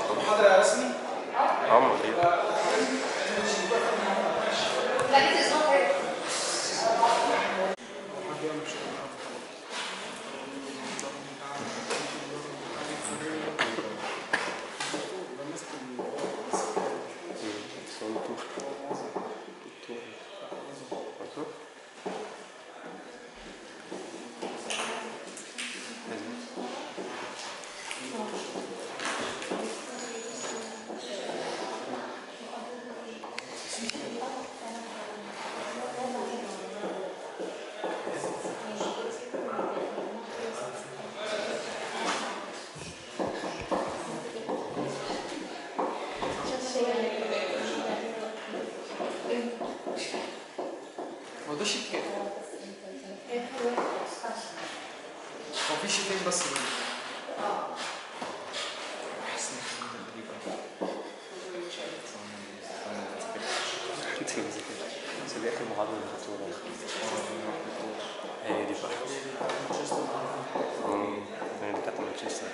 محاضرة رسمي اه امال ايه لا دي اسمها غير هو ده شيت كام؟ هو في شيتين بس حاسس ان في حاجة غريبة. انت مذاكر بس دي اخر محاضره اللي خدتوها هي دي بقى امم هي بتاعت مانشستر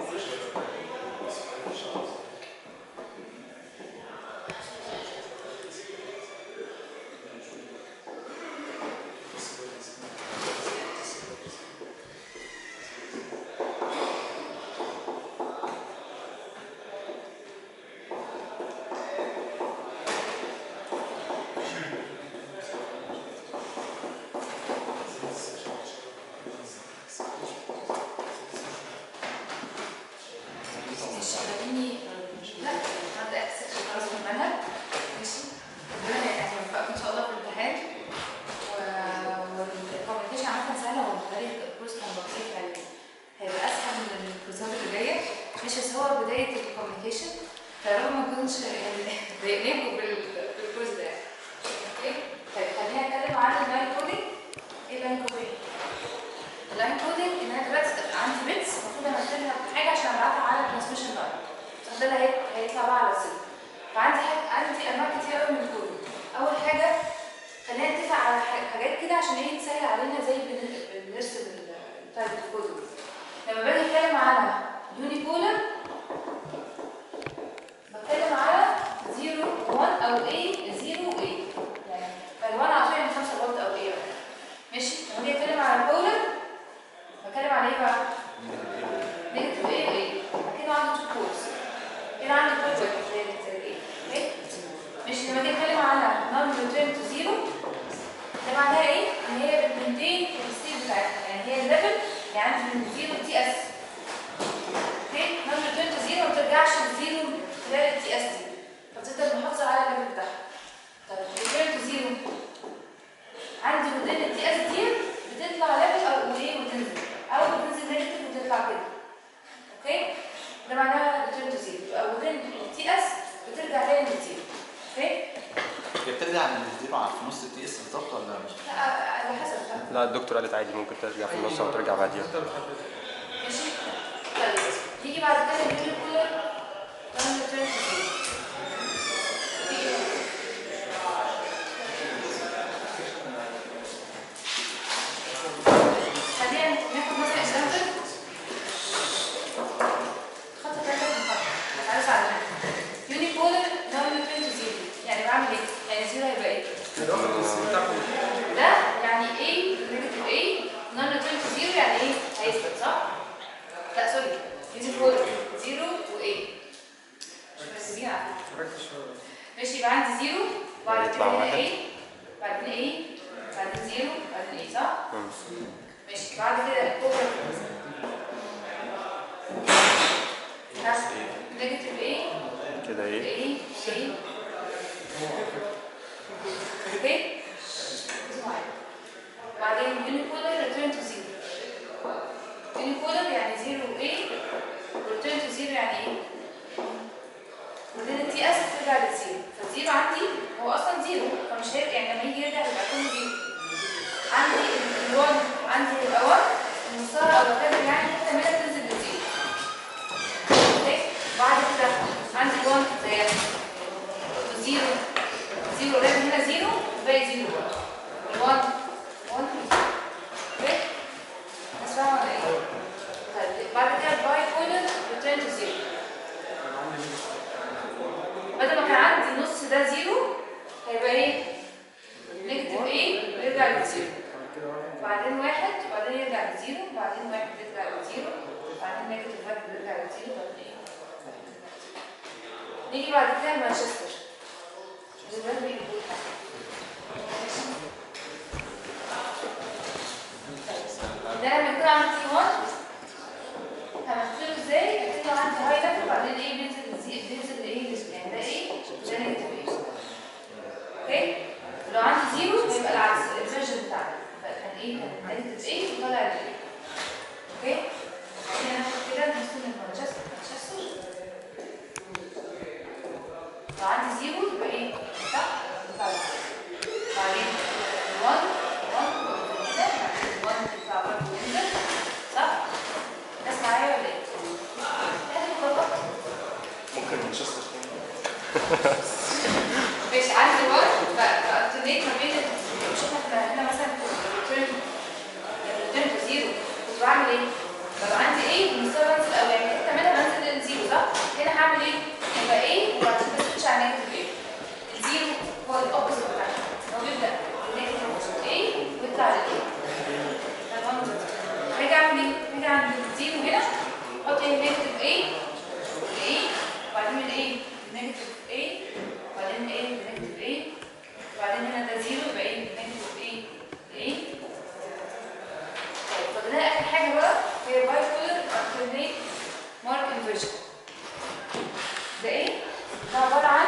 شغاليني لا عندي اكسس خلاص في المنهج ماشي ربنا يعني يوفقكم ان شاء الله في الامتحان والكوميونيكيشن عارفه سهله هو طريقه الكورس كان بسيط يعني هيبقى اسهل من الكورسات اللي جايه ماشي بس هو بدايه الكوميونيكيشن فيارب ما نكونش يعني ضايقناكم بال- بالكورس ده يعني. اوكي طيب خلينا نتكلم عن اللاين كودينج ايه اللاين كودينج؟ اللاين كودينج ان انا دلوقتي عندي بيتس المفروض انزلها حاجه عشان ابعتها على الترانسميشن لاين ده اللي هي- هيطلع بقى على السيل فعندي حاجة عندي انواع كتير قوي من الكودينج اول حاجه خلينا نتفق على ح- حاجات كده عشان ايه تسهل علينا زي بن- بنرسم التايب الكودينج لما باجي اتكلم على يوني بولر بتكلم على 0 1 او A 0 A يعني فال1 على طول يعني 5 فولت او A ماشي لما باجي اتكلم على البولر بتكلم على ايه بقى؟ نيجاتيف ايه وايه كده عندي تو كورس كده عندي كور واحد زي زي ايه اوكي مش لما اجي اتكلم على نون ريتيرن تو زيرو ده معناها ايه ان هي بتمنتين الستيت بتاعتها يعني هي الليفل اللي عندي من زيرو تي اس اوكي نون ريتيرن تو زيرو ما بترجعش لزيرو خلال التي اس دي فبتفضل محافظه على الليفل بتاعها طيب ريتيرن تو زيرو عندي موديل التي اس دي بتطلع ليفل او ايه وتنزل او بتنزل نيجاتيف وتطلع كده اوكي ده معناها ريتيرن تو زيرو او موديل التي اس بترجع تاني للزيرو اوكي هي بترجع من الزيرو على في نص التي اس بالظبط ولا مش؟ لا على حسب بقى. لا الدكتور قالت عادي ممكن ترجع في النص او ترجع بعديها ماشي طيب تيجي بعد كده اليوني كولر تعمل ريتيرن تو زيرو خلينا ناخد مثلا اكزامبل خط ثلاثة خط عايز على يوني كولر تعمل ريتيرن تو زيرو يعني بعمل ايه؟ يعني زيرو هيبقى ايه؟ ده يعني A نيجاتيف A نون ريتيرن تو زيرو يعني ايه؟ هيثبت صح؟ لا سوري يوني كولر زيرو و A مش مركزين على فكرة. ماشي يبقى عندي زيرو وبعد كده يطلع هنا واحد. A بعدين A بعدين زيرو بعدين A صح؟ مم. ماشي بعد كده الكوبر نيجاتيف A كده ايه ايه ايه اوكي اسمعي بعدين يونيبولر ريتيرن تو زيرو يونيبولر يعني زيرو ايه وريتيرن تو زيرو يعني ايه وبعدين التي اس ترجع للزيرو فالزيرو عندي هو اصلا زيرو فمش هيرجع يعني لما يجي يرجع يبقى كله زيرو عندي ال1 عندي يبقى 1 نصها او كده يعني حته منها تنزل للزيرو اوكي بعد كده عندي 1 زي زيرو زيرو لازم هنا زيرو باقي زيرو برضه 1 1 اوكي بس فاهمه ولا ايه؟ طيب بعد كده باي بولر ريتيرن تو زيرو نيجي بعد كده لمانشستر دلوقتي بيقول حاجة. ده لما يكون عندي تي 1 همثله ازاي؟ هبتدي عندي هاي ليفل وبعدين ايه بينزل زي بينزل لايه يعني ده ايه؟ ده نيجاتيف ايه اوكي؟ لو عندي زيرو هيبقى العكس الفيرجن بتاعنا كان ايه؟ كان نيجاتيف ايه وطالع الايه اوكي؟ هنا ناخد كده نرسم مانشستر مانشستر لو عندي زيرو يبقى ايه؟ صح؟ يطلع بعدين 1 1 كده بعدين 1 تطلع برضه وينزل صح؟ ناس معايا ولا ايه؟ لازم تطبق ممكن مانشستر ماشي عندي 1 فالترنيت ما بين ال- مش احنا هنا مثلا الريتيرن الريتيرن زيرو كنت بعمل ايه؟ ببقى عندي ايه والمستوى بنزل او يعني حته منها بنزل للزيرو صح؟ هنا هعمل ايه؟ يبقى ايه وبعدين بسويتش على نيجاتيف ايه؟ الزيرو هو الاوبوزيت بتاعنا هو بيبدا نيجاتيف ايه ويطلع للايه؟ ده المنظر هاجي اعمل ايه؟ هاجي عند الزيرو هنا احط ايه نيجاتيف ايه ايه وبعدين من ايه؟ نيجاتيف ايه وبعدين ايه نيجاتيف ايه وبعدين هنا ده زيرو يبقى ايه نيجاتيف ايه ايه طيب فاضل لنا اخر حاجه بقى هي باي كولر alternate مارك انفرجن ده ايه؟ ده عباره عن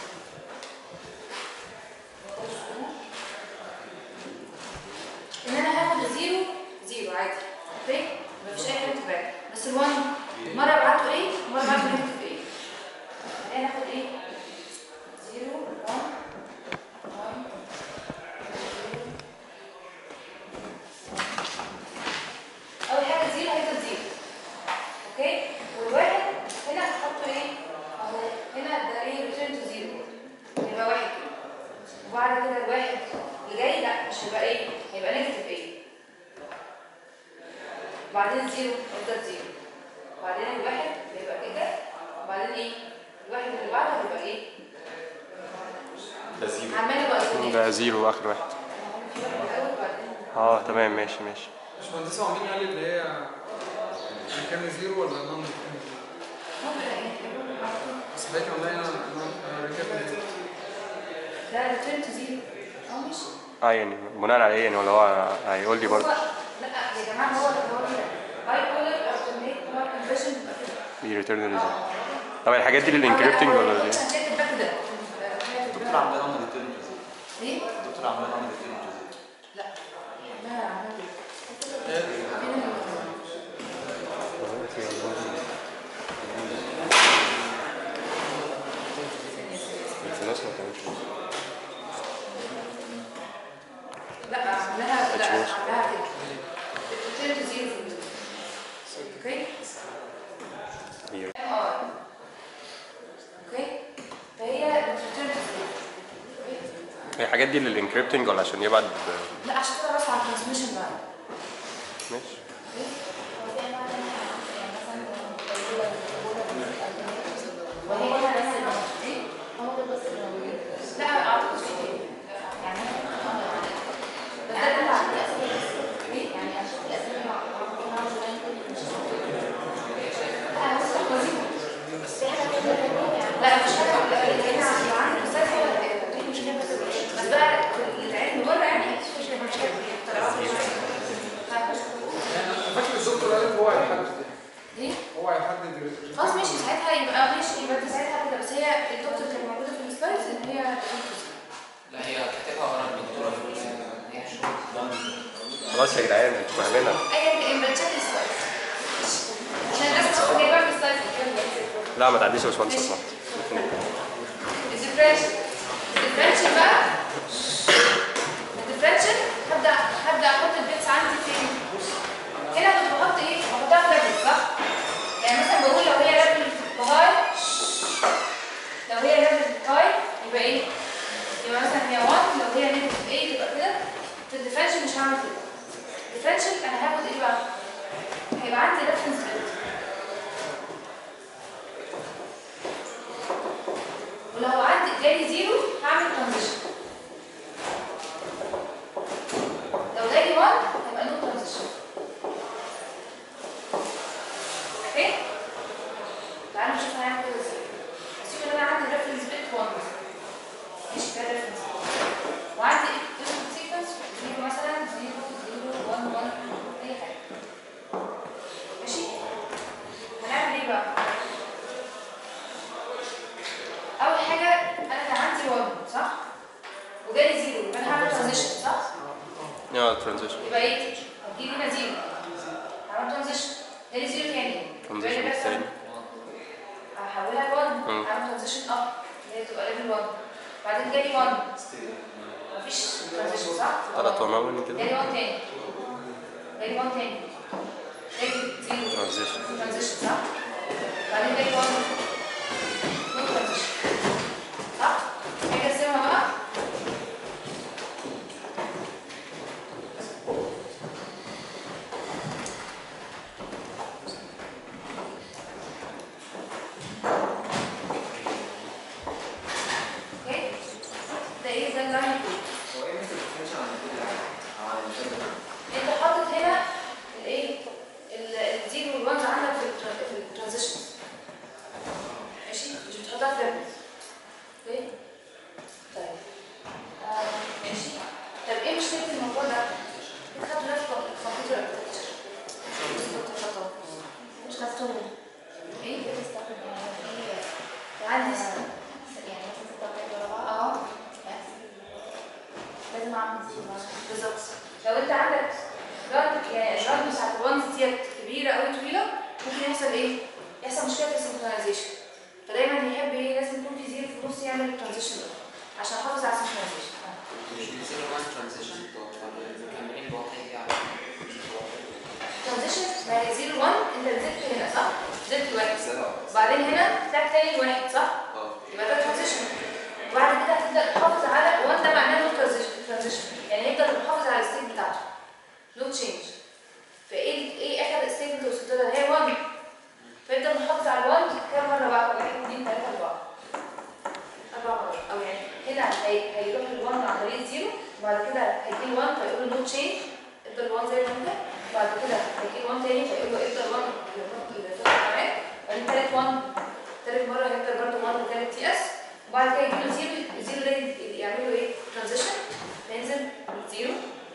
ان انا هاخد زيرو زيرو عادي اوكي مفيش اي حاجه تبان بس الوان مره ابعته ايه مره ابعته نيجاتيف ايه بعدين هاخد ايه زيرو 1 1 اول حاجه زيرو هيفضل زيرو اوكي والواحد هنا هتحطه ايه اهو هنا ده ايه ريتيرن تو زيرو يبقى واحد كده وبعد كده الواحد اللي جاي لا مش هيبقى ايه هيبقى نيجاتيف ايه وبعدين زيرو يفضل زيرو وبعدين الواحد هيبقى كده وبعدين ايه الواحد اللي بعده هيبقى ايه ده زيرو عمال بقى يقول ده زيرو اخر واحد في واحد الاول وبعدين اه تمام ماشي ماشي باشمهندس هو مين قال اللي هي كام زيرو ولا نون ممكن ايه بس بقيت والله انا انا ركبت ده ريتيرن تو زيرو اه ماشي اه يعني بناء على ايه يعني ولا هو هيقول لي برضه هو- لا يا جماعه هو هو كده باي كولر alternate مارك انفرجن بيبقى كده بيريتيرن ريزلت طب الحاجات دي للانكريبتنج ولا ايه؟ هنكتب ده كده الدكتور عامله لنا ريتيرن جزء ايه؟ الدكتور عامله لنا ريتيرن جزء لا لا عملت في ناس ما بتعملش كده. لا عملها لا Attributes. عملها كده return to zero في النص. اوكي Here. ام ار اوكي فهي return to zero أوكي؟ هي الحاجات دي للانكريبتنج ولا عشان يبعت لا عشان كده بس على الترانسميشن بقى ماشي وهي هنا بس ايه؟ لا اعتقد في إيه؟ يعني بس ده اللي عندي ايه؟ يعني اشوف الاسامي مع لا بس لا مش حاجه هنا عندي مسلسل ولا ايه؟ دي مشكله بس بقى العلم بره يعني مش مشكله مشكله طلعت انا فاكر الدكتور قال هو هيحدد ايه؟ هو هيحدد ال- خلاص ماشي ساعتها يبقى ماشي يبقى انت ساعتها كده بس هي الدكتور كانت موجوده في السلايدز ان هي لا هي كاتبها ورا الدكتوره في الكلام. خلاص يا جدعان انتوا فاهمينها ايا كان بتشيك السلايدز عشان الناس تشوف جايبها في السلايدز لا ما تعديش يا باشمهندس لو سمحت الديفرنشال الديفرنشال بقى الديفرنشال هبدا هبدا احط البيتس عندي فين؟ هنا كنت بحط ايه؟ بحطها في ليفل صح؟ يعني مثلا بقول لو هي ليفل هاي لو هي ليفل هاي يبقى ايه؟ يبقى مثلا هي 1 لو هي نيجاتيف 8 يبقى كده في الديفرنشال مش هعمل كده الديفرنشال انا هاخد ايه بقى؟ هيبقى عندي ريفرنس بيت ولو عندي جالي زيرو هعمل ترانزيشن لو جالي 1 هيبقى نو ترانزيشن اوكي تعالوا نشوف هنعمل كده ازاي اسيب ان انا وجالي زيرو يبقى انا هعمل ترانزيشن صح؟ اه ترانزيشن يبقى ايه؟ هتجيب هنا زيرو هعمل ترانزيشن جالي زيرو تاني يبقى ترانزيشن اللي بيحصل الثاني هحولها ل 1 مم. هعمل ترانزيشن اب اللي هي تبقى ليفل 1 بعدين جالي 1 مفيش ترانزيشن صح؟ طلعت ونون كده جالي 1 تاني جالي 1 تاني جالي زيرو ترانزيشن ترانزيشن صح؟ بعدين جالي 1 نو ترانزيشن صح؟ هاجي اقسمها بقى اوكي ده ايه ده اللاين كود هو ايه مثل الديفينيشن عن كل او عن المثال ده؟ انت حاطط هنا الايه ال- الزيرو والوانز عندك في الترا- في الترانزيشن ماشي مش بتحطها في ليفل اوكي طيب آه، ماشي طب ايه مشكله الموضوع ده انت خدته ده في الكمبيوتر اركتكتشر مش خدته ايه عندي اه لازم اعمل بالظبط لو انت عندك رد يعني الرد بتاعت الوانز ديت كبيره قوي طويله ممكن يحصل ايه؟ يحصل مشكله في السنكرونايزيشن فدايما يحب ايه لازم يكون في زيرو في النص يعمل الترانزيشن ده عشان يحافظ على السنكرونايزيشن مش بيصير وان ترانزيشن مكملين بواحد يعني الترانزيشن ما هي زيرو 1 انت نزلت هنا صح؟ نزلت واحد سلام بعدين هنا طلعت تاني لواحد صح؟ اه يبقى ده ترانزيشن وبعد كده هتبدا تحافظ على 1 ده معناه نو ترانزيشن يعني يفضل محافظ على الستيت بتاعته نو تشينج فايه ايه احد الستيت اللي وصلت لها هي 1 فيفضل محافظ على ال 1 كام مره بقى؟ 1 2 3 4 اربع مرات او يعني هنا هي- هيروح ال 1 عن طريق الزيرو وبعد كده هيجي ال 1 فيقول له نو تشينج افضل ال 1 زي ما انت بعد كده هيجي ال 1 تاني فيقول له افضل 1 اللي فضل معاك بعدين تالت 1 تالت مره هيفضل برضه 1 وتالت تي اس وبعد كده يجي له زيرو الزيرو ده يعمل له ايه؟ ترانزيشن فينزل زيرو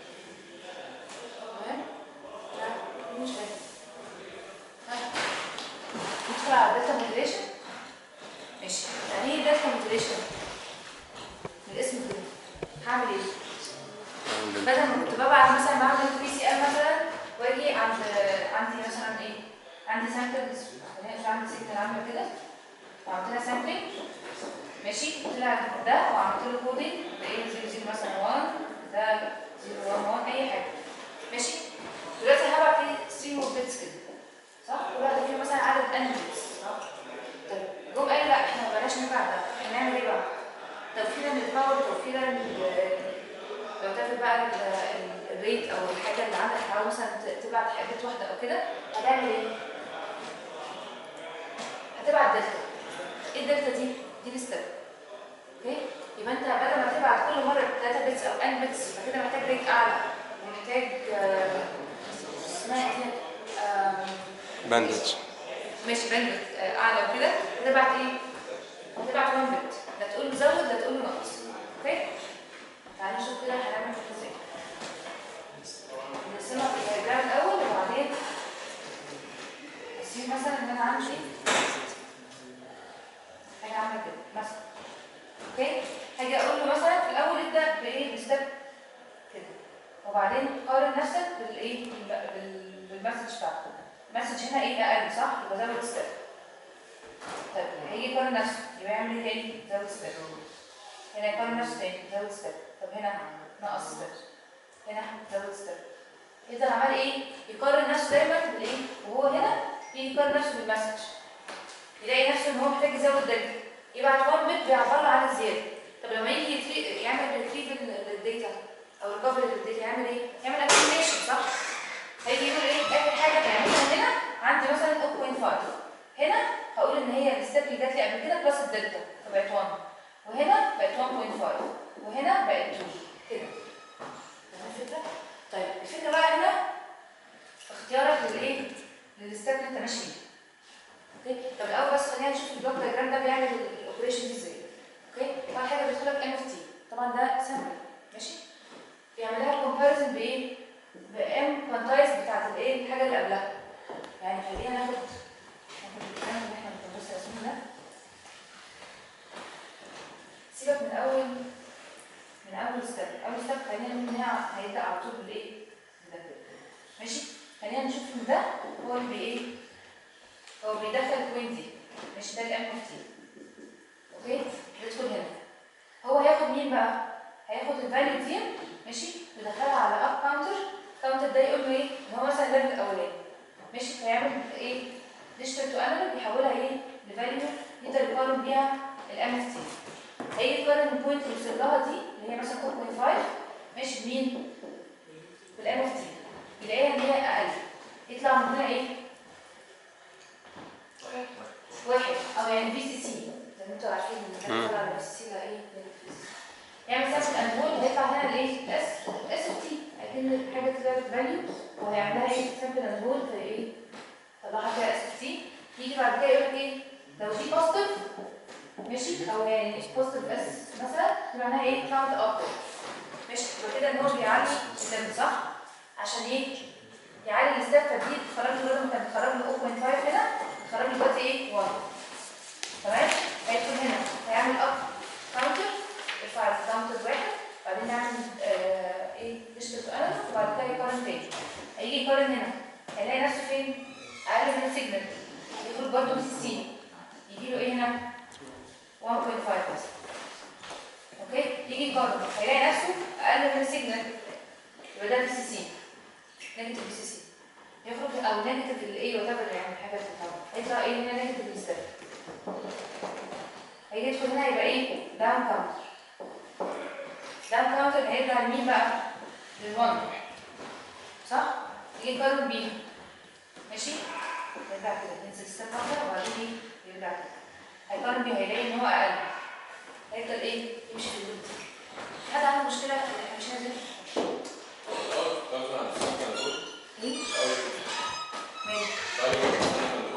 تمام؟ لا مش فاهم ها؟ ندخل على داتا موديليشن ماشي يعني ايه داتا موديليشن؟ من الاسم كده هعمل ايه؟ بدل ما كنت ببعت مثلا بعمل بي سي ال مثلا واجي عند عندي مثلا ايه؟ عندي سامبلز مش عندي سيجنال عامله كده وعملت لها سامبلنج ماشي طلع ده وعملت له كودينج بايه 00 مثلا 1 ده 011 اي حاجه ماشي دلوقتي هبعت ايه ستريم اوف بيتس كده صح؟ كل واحده فيهم مثلا عدد ان بيتس صح؟ طيب جم قالوا لا احنا ما بقناش نبعت ده احنا نعمل ايه بقى؟ توفيرا للباور توفيرا لل لو تاخد بقى ال- ال- الريت او الحاجه اللي عندك حاول مثلا ت- تبعت حاجات واحده او كده هتعمل ايه؟ هتبعت دلتا ايه الدلتا دي؟ دي الستيب اوكي؟ يبقى انت بدل ما تبعت كل مره 3 بيتس او ان بيتس يبقى كده محتاج ريت اعلى ومحتاج آه، اسمها ايه؟ آم، باندج ماشي باندويت آه، اعلى وكده هتبعت ايه؟ هتبعت 1 بت لا تقول له زود لا تقول له نقص اوكي؟ تعالى نشوف كده هنعمل كده ازاي نرسمها في الدياجرام الاول وبعدين اسيب مثلا ان انا عندي حاجه عامله كده مثلا اوكي هاجي اقول له مثلا في الاول ابدا بايه بستيب كده وبعدين قارن نفسك بالايه بال- بال- بالمسج بتاعتك المسج هنا ايه اقل صح يبقى زود ستيب طيب هيجي يقارن نفسه يبقى يعمل ايه تاني زود ستيب هنا يقارن نفسه تاني زود ستيب طب هنا نقص ستيب هنا زود ستيب اذا عمل ايه يقارن نفسه دايما بالايه وهو هنا يجي يقارن نفسه بالمسج يلاقي نفسه ان هو محتاج يزود داتا يبعت 1 بت بيعبر له عن الزياده طب لما يجي يتري- يعمل ريتريف للداتا او ريكفري للداتا يعمل ايه؟ يعمل اكيوميشن صح؟ هيجي يقول ايه اخر حاجه تعملها هنا عندي مثلا 0.5 هنا هقول ان هي الستيب اللي جات لي قبل كده بلس الدلتا فبقت 1 وهنا بقت 1.5 وهنا بقت 2 كده فاهم الفكره؟ طيب الفكره بقى هنا في اختيارك للايه؟ للستيب اللي انت ماشي فيه اوكي طب الاول بس خلينا نشوف البلوك دايجرام ده بيعمل الاوبريشن دي ازاي اوكي اول حاجه بيدخل لك ان اف تي طبعا ده سامبل ماشي بيعملها كومباريزن بايه بام كوانتايز بتاعت الايه الحاجه اللي قبلها يعني خلينا ناخد ناخد الكلام اللي احنا بندرسه رسمه ده سيبك من اول من من اول ستيب اول ستيب خلينا نقول ان هي هيبدا على طول بالايه ده كده ماشي خلينا نشوف ان ده هو اللي بي ايه هو بيدخل البوينت دي ماشي ده الام اوف تي اوكي يدخل هنا هو هياخد مين بقى هياخد الفاليو دي ماشي ويدخلها على اب كاونتر كاونتر ده يقول له ايه ان هو مثلا الليفل الاولاني ماشي فيعمل ايه ديجيتال تو انالوج يحولها ايه لفاليو يقدر يقارن بيها الام اف تي هيجي يقارن البوينت اللي وصل لها دي اللي هي مثلا 4.5 ماشي بمين؟ بالام اف تي يلاقيها ان هي اقل يطلع من هنا ايه؟ واحد او يعني في سي سي زي ما انتوا عارفين ان مم. ده طلع على في سي سي ايه؟ يعني مثلا الانبول هيطلع هنا الايه؟ الاس اس اف تي اكن حاجه طلعت فاليو وهيعملها ايه؟ سامبل انبول في ايه؟ طلعها كده اس اف تي يجي بعد كده يقول لك ايه؟ لو دي بوزيتيف ماشي او يعني بوزيتيف اس مثلا يبقى معناها ايه؟ كاونت اب ماشي يبقى كده ان هو بيعلي الستيب صح؟ عشان ايه؟ يعلي الستيب فدي تخرج له بدل ما كان بتخرج له 0.5 هنا تخرج له دلوقتي ايه؟ 1 تمام؟ هيدخل هنا هيعمل اب كاونتر يرفع الكاونتر واحد بعدين يعمل آه ايه؟ ديجيتال انالوج وبعد كده يقارن تاني هيجي يقارن هنا هيلاقي نفسه فين؟ اقل من السيجنال يخرج برضه من السي يجي له ايه هنا؟ 1.5 بس اوكي يجي يقارن هيلاقي نفسه اقل من السيجنال يبقى ده بي سي سي نيجاتيف بي سي سي يخرج او نيجاتيف الايه وات ايفر يعني حاجه تتطور هيطلع ايه هنا نيجاتيف الستيب هيجي يدخل هنا يبقى ايه داون كاونتر داون كاونتر هيرجع لمين بقى للوان صح يجي يقارن بيها ماشي يرجع كده ينزل ستيب واحده وبعدين إيه؟ يرجع كده هيقارن بيها هيلاقي ان هو اقل هيفضل ايه يمشي في اللوب دي حد عنده مشكله احنا مش نازل ايه ماشي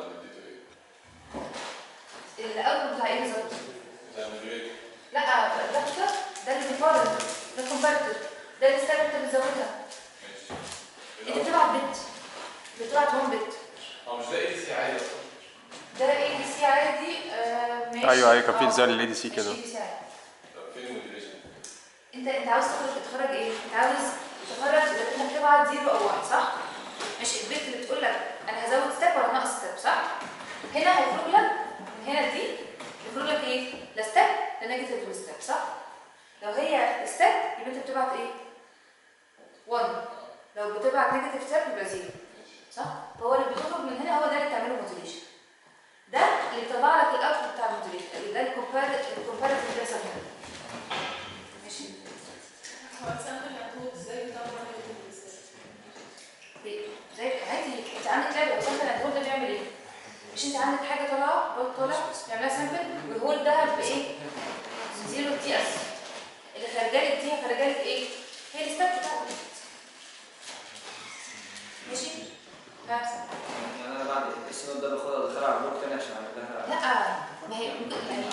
الاول بتاع ايه بالظبط لا ده كده ده اللي بيقارن ده كومبارتر ده الستيب انت بتزودها انت بتبعت بت بتبعت 1 بت ده ايه دي سي عادي آه ماشي ايوه ايوه كان في آه، زي الاي دي سي ماشي كده ADC عادي. انت انت عاوز تخرج تخرج ايه؟ انت عاوز تخرج اذا كنت بتبعت 0 او 1 صح؟ ماشي البيت اللي بتقول لك انا هزود ستيب ولا ناقص ستيب صح؟ هنا هيخرج لك من هنا دي يخرج لك ايه؟ لا ستيب لا نيجاتيف ستيب صح؟ لو هي ستيب يبقى انت بتبعت ايه؟ 1 لو بتبعت نيجاتيف ستيب يبقى 0 صح؟ فهو اللي بيخرج من هنا هو ده اللي بتعمله موديليشن ده اللي بيطلع لك الاوتبوت بتاع الموديليشن ده الكومباريتيف الكومباريتيف بيحصل هنا ماشي؟ زي عادي انت عندك لعبه بس انت الهول ده بيعمل ايه؟ مش انت عندك حاجه طالعه بول طالع بيعملها سامبل والهول ده بايه؟ زيرو تي اس اللي خارجه لك دي خارجه لك ايه؟ هي الستاب بتاعتك ماشي؟ ها؟ يعني انا بعد السنود ده باخدها ادخلها على البلوك تاني عشان اعمل لها لا ما هي يعني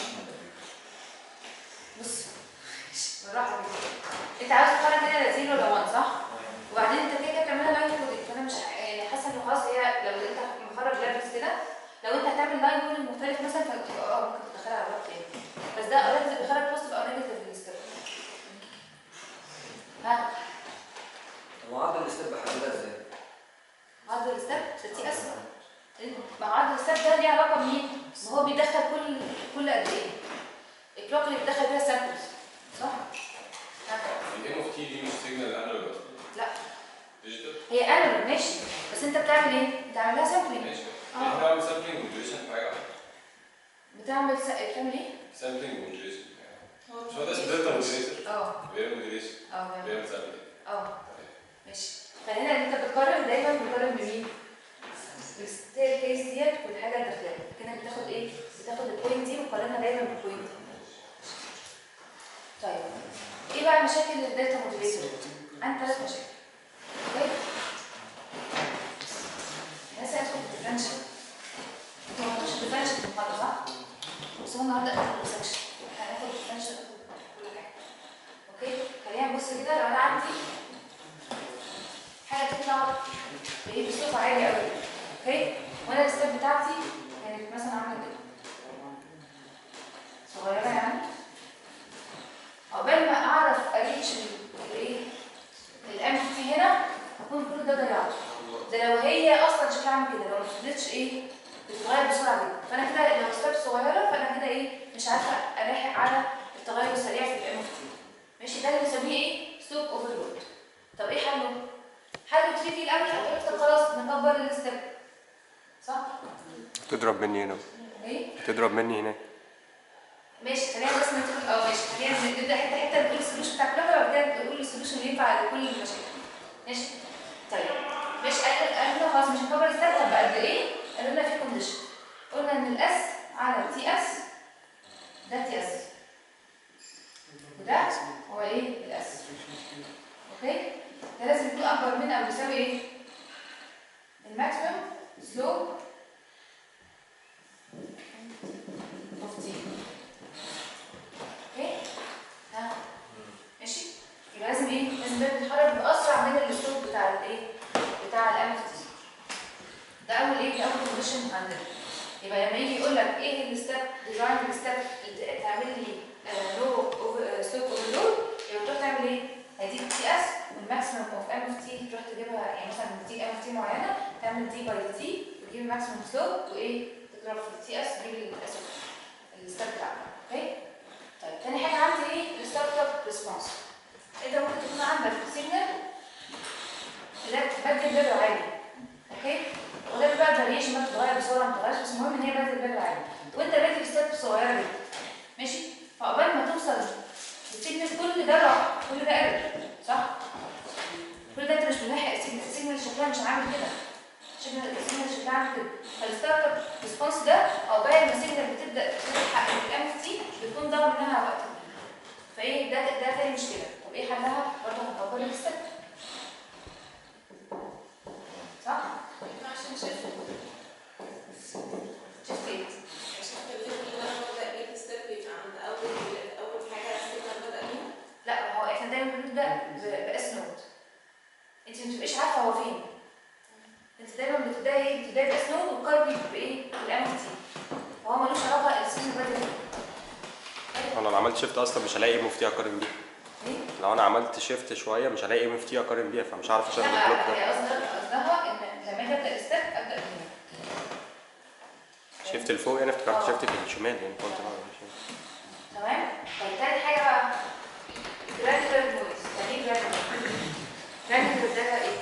بص بالراحه كده انت عاوز تخرج هنا زيرو ولا 1 صح؟ وبعدين انت كده كده بتعملها لاين كودنج فانا مش يعني حاسه ان خلاص هي لو انت مخرج لابس كده لو انت هتعمل لاين كودنج مختلف مثلا فتبقى اه ممكن تدخلها على الوقت تاني بس ده اوريدي اللي بيخرج بوزيتيف او نيجاتيف بالستيب ها معدل الستيب بحددها ازاي؟ عدد الستيب ده تي اس مع عدد الستيب ده ليه علاقه بمين؟ ما هو بيدخل كل كل قد ايه؟ الكلوك اللي بيدخل فيها سامبلز صح؟ ها؟ لا هي انالوج ماشي بس انت بتعمل ايه؟ انت عاملها سامبلينج بتعمل س... بتعمل ايه؟ شو ده اسمه دلتا مودريتور اه بيعمل مودريشن اه بيعمل- بيعمل سامبلينج اه ماشي فهنا انت بتقارن دايما بتقارن بمين؟ بالستير كيس ديت والحاجه الداخليه كده بتاخد ايه؟ بتاخد البوينت دي وتقارنها دايما بالبوينت دي طيب ايه بقى مشاكل الدلتا موديليتور؟ عندي ثلاث مشاكل اوكي؟ بس هدخل في الديفرنشال انتوا ما خدتوش الديفرنشال في المحاضره صح؟ بس هو النهارده اخد السكشن هناخد الديفرنشال كل حاجه اوكي؟ خلينا نبص كده لو انا عندي حاجه تطلع بايه بصوت عالي قوي اوكي؟ وانا الستيب بتاعتي كانت مثلا عامله كده صغيره يعني عقبال ما اعرف بتش ايه بتتغير بسرعه جدا فانا كده لو ستيب صغيره فانا كده ايه مش عارفه الاحق على التغير السريع في الام اف تي ماشي ده اللي بنسميه ايه سلوب اوفرلود طب ايه حله حله تريفي الاول هتقول طب خلاص نكبر الستيب صح تضرب مني هنا ايه تضرب مني هناك ماشي خلينا بس نتفق اه ماشي خلينا نبدا حته حته نقول السوليوشن بتاع كل واحده وبعد كده نقول السوليوشن اللي ينفع لكل المشاكل ماشي طيب ماشي قال قال لنا خلاص مش هنكبر الستيب طب قد ايه؟ قالوا لنا في كونديشن قلنا ان الاس على تي اس ده تي اس وده هو ايه الاس اوكي ده لازم يكون اكبر من او يساوي ايه الماكسيمم سلوب اوف تي اوكي ها ماشي يبقى لازم ايه لازم ده بيتحرك باسرع من الاسلوب بتاع الايه بتاع الام تي ده اول ايه ده اول كونديشن عندنا يبقى لما يجي يقول لك ايه الستيب ديزاين الستيب اللي تعمل لي لو سلوب اوفرلود يبقى تروح تعمل ايه هيديك تي اس والماكسيمم اوف ام اف تي تروح تجيبها يعني مثلا تديك ام اف تي معينه تعمل دي باي تي وتجيب الماكسيمم سلوب وايه تضرب في التي اس تجيب الاس الستيب بتاعك اوكي طيب تاني حاجه عندي ايه الستارت اب ريسبونس انت ممكن تكون عندك سيجنال اللي هي بتبدل ليفل عالي اوكي وده بقى الفاريشن ما بتتغير بسرعه ما بتتغيرش بس المهم ان هي بدل ليفل عالي وانت بادئ ستيب صغيره جدا ماشي فعقبال ما توصل للسيجنال كل ده راح كل ده قل صح كل ده انت مش ملاحق السيجنال السيجنال شكلها مش عامل كده شكل السيجنال شكلها عامل كده فالستارت اب ريسبونس ده عقبال ما السيجنال بتبدا تلحق الام اف تي بتكون ضاع منها وقت فايه ده ده تاني مشكله طب ايه حلها برضه هنكبر الستيب صح عشان شفت شفت ايه عشان كده ان انا ببدا بيه ستيب يبقى عند اول اول حاجه السيجنال بدا بيها لا ما هو احنا دايما بنبدا ب- باس نود انت ما بتبقيش عارفه هو فين انت دايما بتبداي ايه بتبداي باس نود وتقارني بايه بالام تي فهو ملوش علاقه السن بدري انا لو عملت شيفت اصلا مش هلاقي مفتي اقارن بيه ليه؟ لو انا عملت شيفت شويه مش هلاقي مفتي اقارن بيها فمش هعرف اشغل لا البلوك هي ده قصدها قصدها ان لما اجي ابدا الستيب ابدا من هنا شيفت لفوق يعني افتكرت اه. شيفت في الشمال يعني قلت لا مش تمام طيب تالت حاجه بقى جرانيولار نويز يعني ايه جرانيولار جرانيولار ده ايه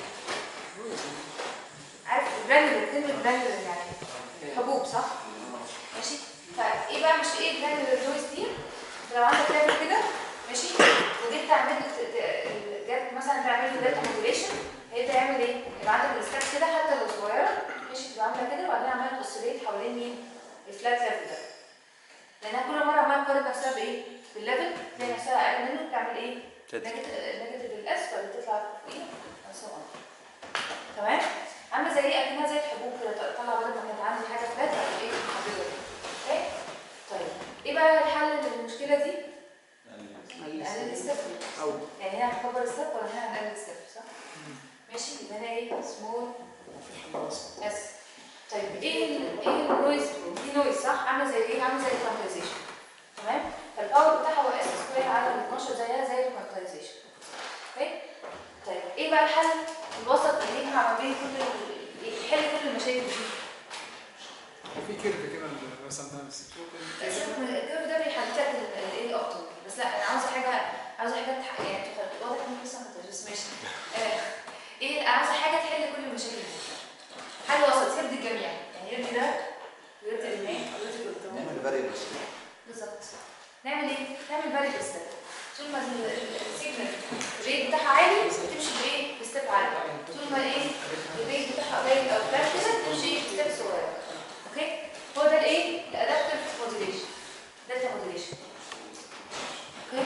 عارف جرانيولار كلمه جرانيولار يعني حبوب صح ماشي فايه بقى مش ايه جرانيولار نويز دي لو عندك ليفل كده ماشي وجيت تعمل ت- ت- جت مثلا تعمل له داتا موديوليشن هيبدا يعمل ايه؟ يبقى عندك الستاب كده حتى لو صغيره ماشي تبقى عامله كده وبعدين عماله توسيليت حوالين مين؟ الفلات ليفل ده لانها كل مره عماله تقارن نفسها بايه؟ بالليفل تلاقي نفسها اقل منه بتعمل ايه؟ تدري. نيجاتيف الاسفل بتطلع فوقيه and so on. تمام؟ عامله زي ايه؟ اكنها زي الحبوب كده طالعه بدل ما كانت عندي حاجه فلات بقت ايه؟ محدده اوكي؟ طيب ايه بقى الحل للمشكله دي؟ نقلل الستيب أو يعني هنا هنكبر الستيب ولا هنا هنقلل الستيب صح؟ ماشي يبقى هنا ايه؟ سمول اس طيب ايه ال ايه النويز دي نويز صح عامله زي ايه عامله زي الكوانتايزيشن تمام فالباور بتاعها هو اس سكوير على ال 12 زيها زي الكوانتايزيشن اوكي طيب ايه بقى الحل الوسط اللي يجمع ما بين كل ال- يحل كل المشاكل دي في كيرف كده اللي رسمناه بس ممكن سيبك من الكيرف ده بيحدد لك الايه الاوبتيمال بس لا انا عاوزه حاجه عاوزه حاجه تح... يعني تخ- واضح انك لسه ما خدتهاش بس ماشي آه، ايه انا عاوزه حاجه تحل كل المشاكل دي حل وسط يرضي الجميع يعني يرضي ده ويرضي الاثنين ويرضي كل نعمل فاريبلز بالظبط نعمل ايه؟ نعمل فاريبل ستيب طول ما ال- ال- السيجنال الريت بتاعها عالي تمشي بايه؟ بستيب عالي طول ما ايه؟ الريت بتاعها قليل او فلات كده تمشي بستيب صغيره اوكي؟ هو ده الايه؟ الادابتيف موديليشن داتا موديليشن اوكي؟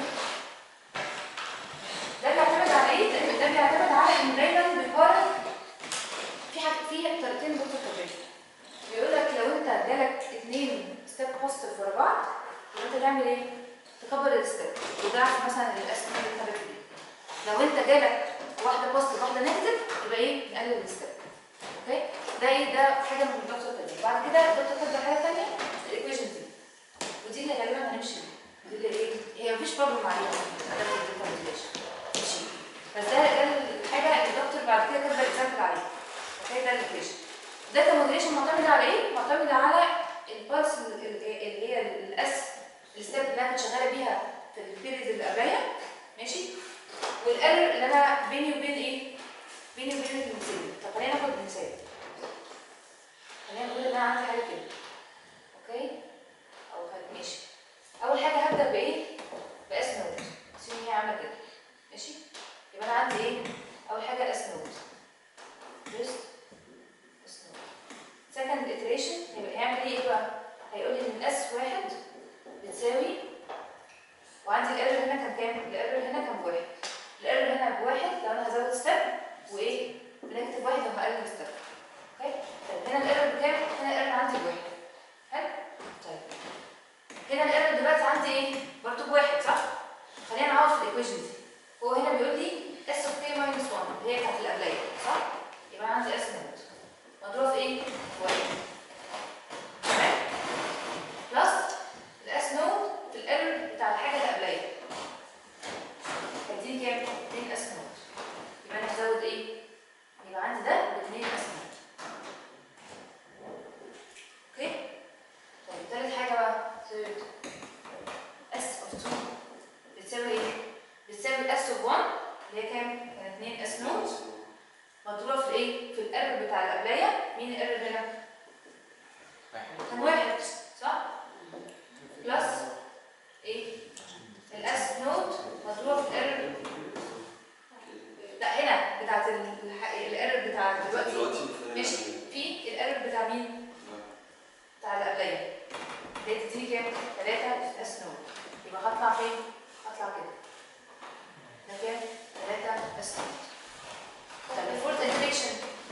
ده بيعتمد على ايه؟ ده- ده بيعتمد على ان دايما بيقارن في حاجه في طريقتين دكتور كاتبين بيقول لك لو انت جالك اثنين ستيب بوزيتيف ورا بعض يبقى انت تعمل ايه؟ تكبر الستيب وضعف مثلا الاسم اللي انت بتجيبه لو انت جالك واحده بوزيتيف واحده نيجاتيف يبقى ايه؟ نقلل الستيب اوكي؟ ده ايه ده حاجه من الدكتور كاتبين بعد كده الدكتور كاتب حاجه ثانيه الايكويشن دي ودي اللي غالبا هنمشي بيها دي اللي ايه؟ هي مفيش بروبلم عليها adaptive determination. ماشي بس ده ده الحاجه اللي الدكتور بعد كده كاتب اكزامبل عليها اوكي ده الايكويشن داتا مودريشن معتمده على ايه؟ معتمده على البالس اللي هي الاس الستيب اللي انا كنت شغاله بيها في البيريد اللي قبلها ماشي والايرور اللي انا بيني وبين ايه؟ بيني وبين المثال طب خلينا ناخد مثال خلينا نقول ان انا عندي حاجه كده اوكي او خل- ماشي اول حاجه هبدا بايه؟ باس نود عشان هي عامله كده ماشي يبقى انا عندي ايه؟ اول حاجه اس نود first اس نود second iteration يبقى هيعمل ايه بقى؟ هيقول لي ان الاس واحد بتساوي وعندي الايرور هنا كان كام؟ الايرور هنا كان بواحد الايرور هنا بواحد لو انا هزود ستيب وايه؟ بنكتب واحد لو هقلل ستيب اوكي؟ طيب هنا الايرور بكام؟ هنا الايرور عندي بواحد حلو؟ طيب هنا الايرور دلوقتي عندي ايه؟ برضه بواحد صح؟ خلينا نعوض في الايكويشن دي هو هنا بيقول لي اس اوف كي ماينس 1 اللي هي بتاعت القبليه صح؟ يبقى أنا عندي اس نوت مضروبه في ايه؟ في واحد تمام؟ بلس الاس نوت في الايرور بتاع الحاجه اللي قبليه هيديني كام؟ 2 اس نوت يبقى انا هزود ايه؟ يبقى عندي ده ب 2 اس نوت اوكي؟ طيب تالت حاجه بقى ثيرد اس اوف 2 بتساوي ايه؟ بتساوي الاس اوف 1 اللي هي كام؟ كان 2 اس نوت مضروبه في ايه؟ في الايرور بتاع القبليه مين الايرور هنا؟ كان واحد صح؟ بلس ايه؟ الاس نوت مضروبه في الايرور لا هنا بتاعت الح- الايرور بتاع دلوقتي ماشي في الايرور بتاع مين؟ بتاع القبليه اللي هي تديني كام؟ 3 اس نوت يبقى هطلع فين؟ هطلع كده ده كام؟ 3 اس نوت طب الفورت انفكشن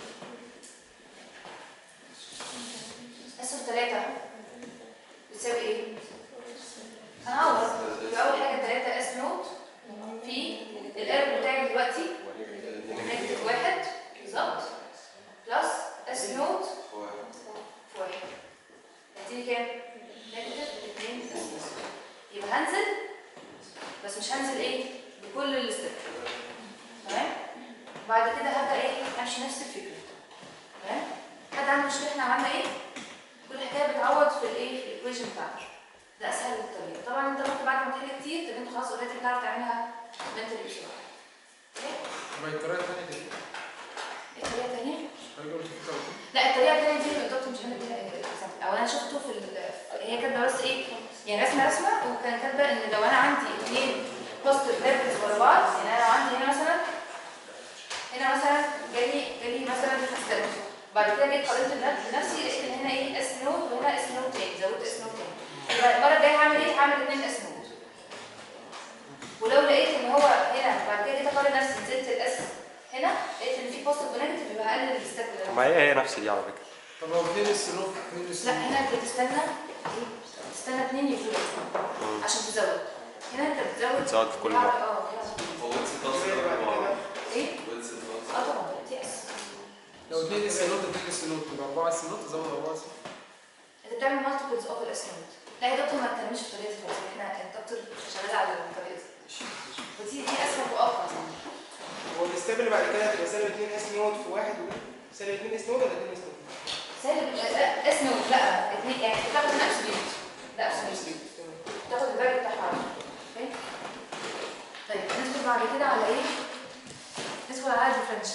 اس 3 بتساوي ايه؟ هنعوض يبقى اول حاجه 3 اس نوت في الايرور بتاعي دلوقتي نيجاتيف واحد بالظبط بلس اس نوت في واحد هتديني كام؟ نيجاتيف 2 اس نوت يبقى هنزل بس مش هنزل ايه؟ بكل الستيب تمام؟ وبعد كده هبدا ايه؟ امشي نفس الفكره تمام؟ حد عنده مشكله احنا عملنا ايه؟ كل حكايه بتعوض في الايه؟ في الايكويشن بتاعتك ده اسهل الطريقه طبعا انت ممكن بعد ما تحل كتير تبقى انت خلاص اوريدي بتعرف تعملها منتالي بسرعه اوكي؟ يبقى الطريقه الثانيه دي ايه الطريقه الثانيه؟ هيجي قلت فكره وكده. لا الطريقه الثانيه دي الدكتور مش هنبدا او انا شفته في ال... هي كاتبه بس ايه يعني رسمه رسمه وكان كاتبه ان لو انا عندي اثنين بوزيتيف ليفلز ورا بعض يعني انا لو عندي هنا مثلا هنا مثلا جالي جالي مثلا ستيب بعد كده جيت قارنت بنف- بنفسي لقيت ان هنا ايه اس نوت وهنا اس نوت تاني زودت اس نوت تاني يبقى المره الجايه هعمل ايه؟ هعمل اثنين اس نوت ولو لقيت ان هو هنا بعد كده جيت اقارن نفسي نزلت الاس هنا لقيت ان في بوزيتيف ونيجاتيف يبقى هقلل الستيب اللي أنا ما هي هي نفس دي على فكره طب لو اثنين السلوك اثنين لا السلوك هنا انت بتستنى ايه؟ تستنى اتنين يفوتوا عشان تزود هنا انت بتزود بتزود في كل بتلعب- مرة. اه بتلعب. ايه؟ اه طبعا تي اس لو اثنين السلوك اثنين السلوك يبقى اربعه السلوك تزود اربعه السلوك انت بتعمل مالتيبلز اوف الاسمنت لا يا دكتور ما تكلمش في الطريقه دي خالص احنا الدكتور شغال على الطريقه دي ودي دي اسهل واقوى هو الستيب اللي بعد كده هتبقى سالب 2 اس نوت في واحد ولا سالب 2 اس نوت ولا 2 اس نوت؟ سالب لا اسمه لا اتنين يعني بتاخد الابسوليوت لا ابسوليوت تاخد الفاليو بتاعها على طول. اوكي طيب ندخل بعد كده على ايه؟ ندخل على الديفرنشال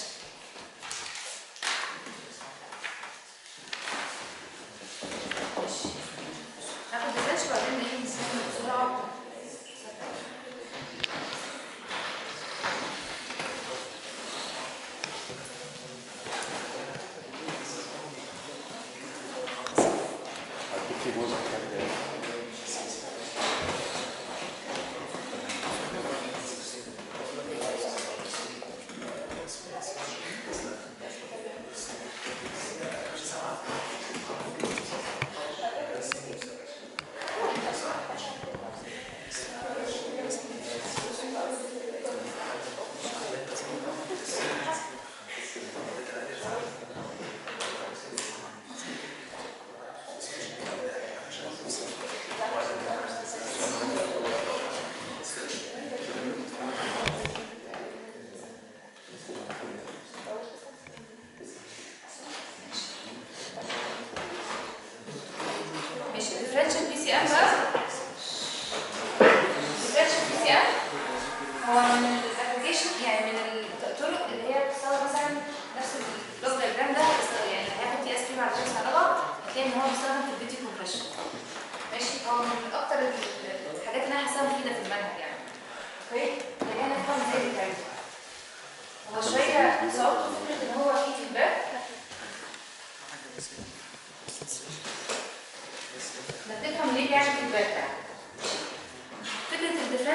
ماشي ناخد ديفرنشال وبعدين ايه نستخدم بسرعه هديك في جزء كده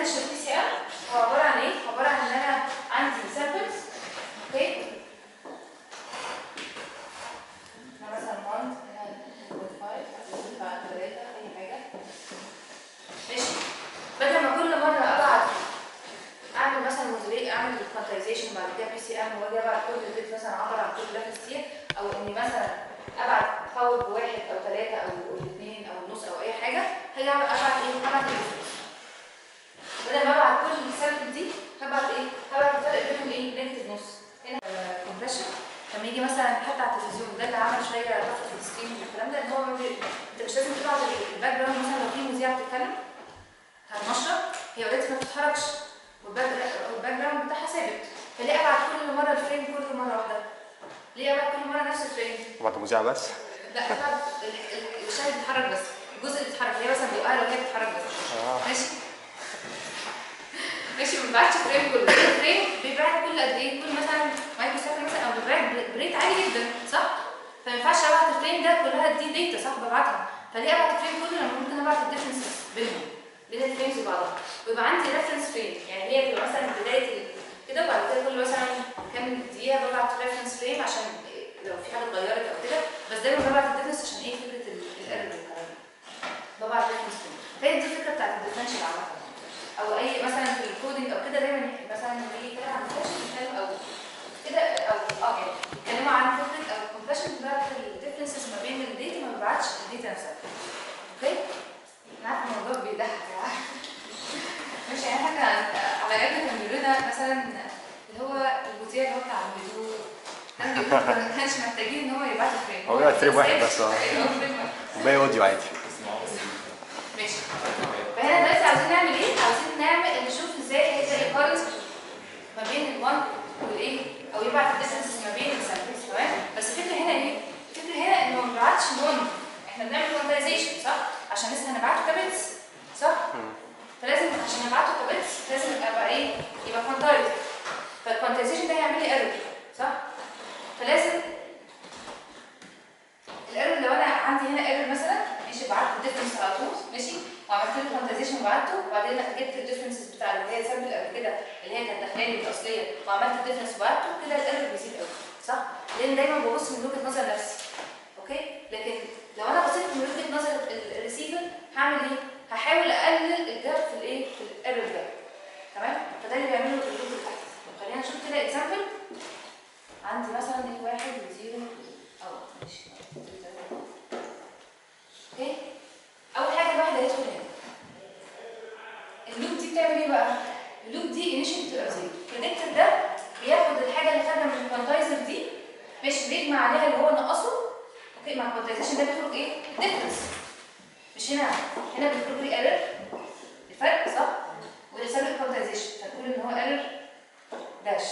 الديفرنشال بي سي ام هو عباره عن ايه؟ عباره عن ان انا عندي سامبلز اوكي هنا مثلا 1 هنا 2.5 هنا 3 اي حاجه ماشي بدل ما كل مره ابعت اعمل مثلا موديلي اعمل كونتايزيشن بعد كده بي سي ام واجي ابعت كل البيت مثلا عبر عن كل ليفل كتير او اني مثلا ابعت فاول بواحد او ثلاثه او الاثنين او النص او اي حاجه هاجي أعمل- ابعت ايه؟ ابعت الديفرنس بدل ما ابعت كل السامبل دي هبعت ايه؟ هبعت الفرق بينهم ايه؟ نيجاتيف نص هنا كومبريشن لما يجي مثلا حتى على التلفزيون ده اللي عمل شويه ضغط في السكرين والكلام ده ان هو ما بي- انت مش لازم تبعت الباك جراوند مثلا لو في مذيعه بتتكلم على النشره هي اوريدي ما بتتحركش والباك والباك جراوند بتاعها ثابت فليه ابعت كل مره الفريم كل مره واحده؟ ليه ابعت كل مره نفس الفريم؟ بعد مذيع بس لا ابعت ال- ال- الشاهد بيتحرك بس الجزء اللي بيتحرك هي مثلا بيبقى لو هي بتتحرك بس اه ماشي ماشي ما بيبعتش فريم كله الفريم بيبعت كل قد ايه كل مثلا مايكرو سكند مثلا او بيبعت بريت عالي جدا صح فما ينفعش ابعت الفريم ده كلها دي داتا صح ببعتها فليه ابعت الفريم كله لما ممكن ابعت الديفرنس بينهم بين الفريمز وبعضها ويبقى عندي ريفرنس فريم يعني هي تبقى مثلا بدايه ال- كده وبعد كده كل مثلا كام دقيقه ببعت ريفرنس فريم عشان لو في حاجه اتغيرت او كده بس دايما ببعت الديفرنس عشان ايه فكره الايرور والكلام ده ببعت ريفرنس فريم فهي دي الفكره بتاعت الديفرنشال عامه او اي مثلا في الكودينج او كده دايما مثلا لما يجي يتكلم عن الديفرنشال بيتكلم او كده او اه يعني بيتكلموا عن فكره او الكومبريشن بتاعت الديفرنسز ما بين الداتا ما بيبعتش الداتا نفسها اوكي انا عارفه الموضوع بيضحك يا جماعه مش يعني احنا كان على ايامنا كان بيقولوا لنا مثلا اللي هو المذيع اللي هو بتاع الفيديو كان بيقولوا ما كانش محتاجين ان هو يبعت فريم هو بيبعت فريم واحد بس، اه. أيوة، فريم واحد. باقي اوديو عادي ماشي فهنا دلوقتي عاوزين نعمل ايه؟ عاوزين نعمل نشوف ازاي هيبدا يقارن ما بين ال1 والايه او يبعت الديستنس ما بين السامبلز تمام بس الفكره هنا ايه؟ الفكره هنا انه ما بنبعتش 1 احنا بنعمل كوانتايزيشن صح؟ عشان لسه هنبعته كبيتس صح؟ فلازم عشان نبعته كبيتس لازم ابقى ايه؟ يبقى كوانتايز فالكوانتايزيشن ده هيعمل لي ايرور صح؟ فلازم الايرور لو انا عندي هنا ايرور مثلا ماشي بعت الديفرنس على طول ماشي وعملت له كوانتايزيشن وبعته وبعدين جبت الديفرنسز بتاع اللي هي سامبل قبل كده اللي هي كانت داخلالي الاصليه وعملت الديفرنس وبعته كده الايرور بيزيد قوي صح؟ لان دايما ببص من وجهه نظر نفسي اوكي؟ لكن لو انا بصيت من وجهه نظر ال- الريسيفر هعمل ايه؟ هحاول اقلل الجاب في الايه؟ في الايرور ده تمام؟ فده اللي بيعمله اللوب اللي تحت طب خلينا نشوف كده اكزامبل عندي مثلا ايه واحد وزيرو او ماشي اوكي اول حاجه الواحد هيدخل هنا اللوب دي بتعمل ايه بقى اللوب دي انيشال بتبقى زيرو البريدكتور ده بياخد الحاجه اللي خدها من الكوانتايزر دي ماشي بيجمع عليها اللي هو نقصه اوكي مع الكوانتايزيشن ده بيخرج ايه الديفرنس مش هنا هنا بيخرج لي ايرور الفرق صح ويساوي الكوانتايزيشن فنقول ان هو ايرور داش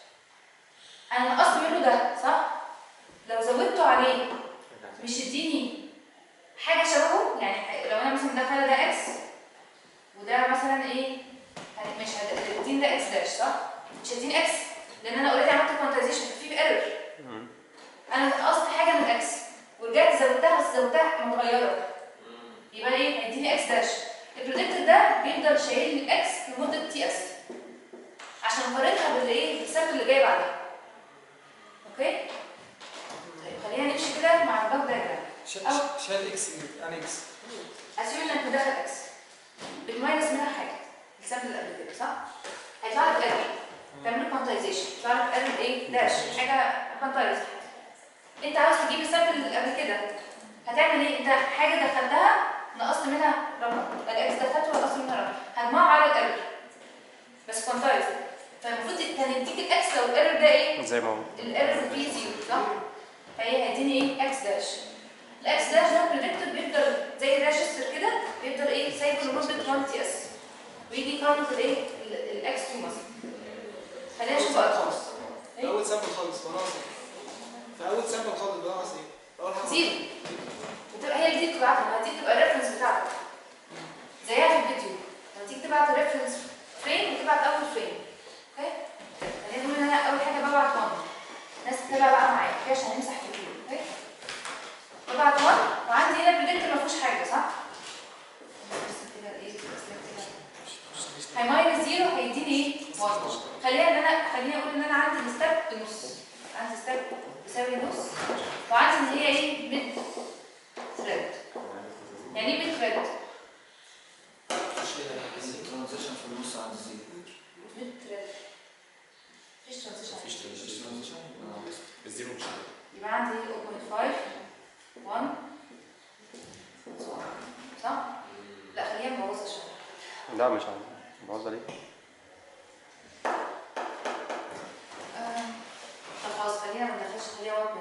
انا نقصت منه ده صح لو زودته عليه مش يديني حاجه شبهه يعني لو انا مثلا داخله ده اكس وده مثلا ايه يعني مش هتديني ده اكس داش صح مش هتديني اكس لان انا اوريدي عملت كوانتايزيشن ففي ايرور انا نقصت حاجه من اكس ورجعت زودتها بس زودتها متغيره يبقى ايه هيديني اكس داش البريدكتور ده بيفضل شايل لي اكس لمده تي اس عشان اقارنها بالايه بالسامبل اللي جاي بعدها اوكي طيب خلينا نمشي كده مع الباك دايجرام أو- شال اكس يعني اكس اسيوم انك مدخل اكس بتميز منها حاجه السامبل اللي قبل كده صح؟ هيطلع لك ايرور تعمل كوانتايزيشن يطلع لك ايرور ايه؟ داش حاجه كوانتايز انت عاوز تجيب السامبل اللي قبل كده هتعمل ايه؟ انت حاجه دخلتها نقصت منها رقم الاكس دخلته ونقصت منها رقم هتجمعه على الايرور بس كوانتايز فالمفروض كان يديك الاكس لو الايرور ده ايه؟ زي ما هو الايرور فيه زيرو صح؟ فهي هيديني ايه؟ اكس داش الاكس داش ده بريدكتور بيفضل زي ريجستر كده بيفضل ايه سايبه لمده 1 تي اس ويجي يكاونت الايه ال- الاكس 2 مثلا خلينا نشوف ارقام في اول سامبل خالص بناقص في اول سامبل خالص بناقص ايه؟ اول حاجه زيرو بتبقى هي دي بتبعتها دي بتبقى الريفرنس بتاعتك زيها في الفيديو لما تيجي تبعت الريفرنس فريم بتبعت اول فريم اوكي خلينا نقول ان انا اول حاجه ببعت 1 الناس تتابع بقى معايا اوكي عشان هنمسح كتير اوكي ببعت 1 وعندي هنا بريدكتور ما فيهوش حاجه صح؟ بس كده ايه بس كده. ايه 1 خلينا ان انا خليني اقول ان انا عندي الستاب بنص عندي ستاب بيساوي نص وعندي ان هي ايه ميد ثريد يعني ايه ميد ثريد الترانزيشن في النص عند الزيرو ميد ثريد مفيش ترانزيشن مفيش ترانزيشن الزيرو مش يبقى عندي 0.5 1 صح؟ لا خليها مبوظة شوية لا مش عارف بوظ ليه؟ آه، طب خلاص خلينا ما ندخلش خليها 1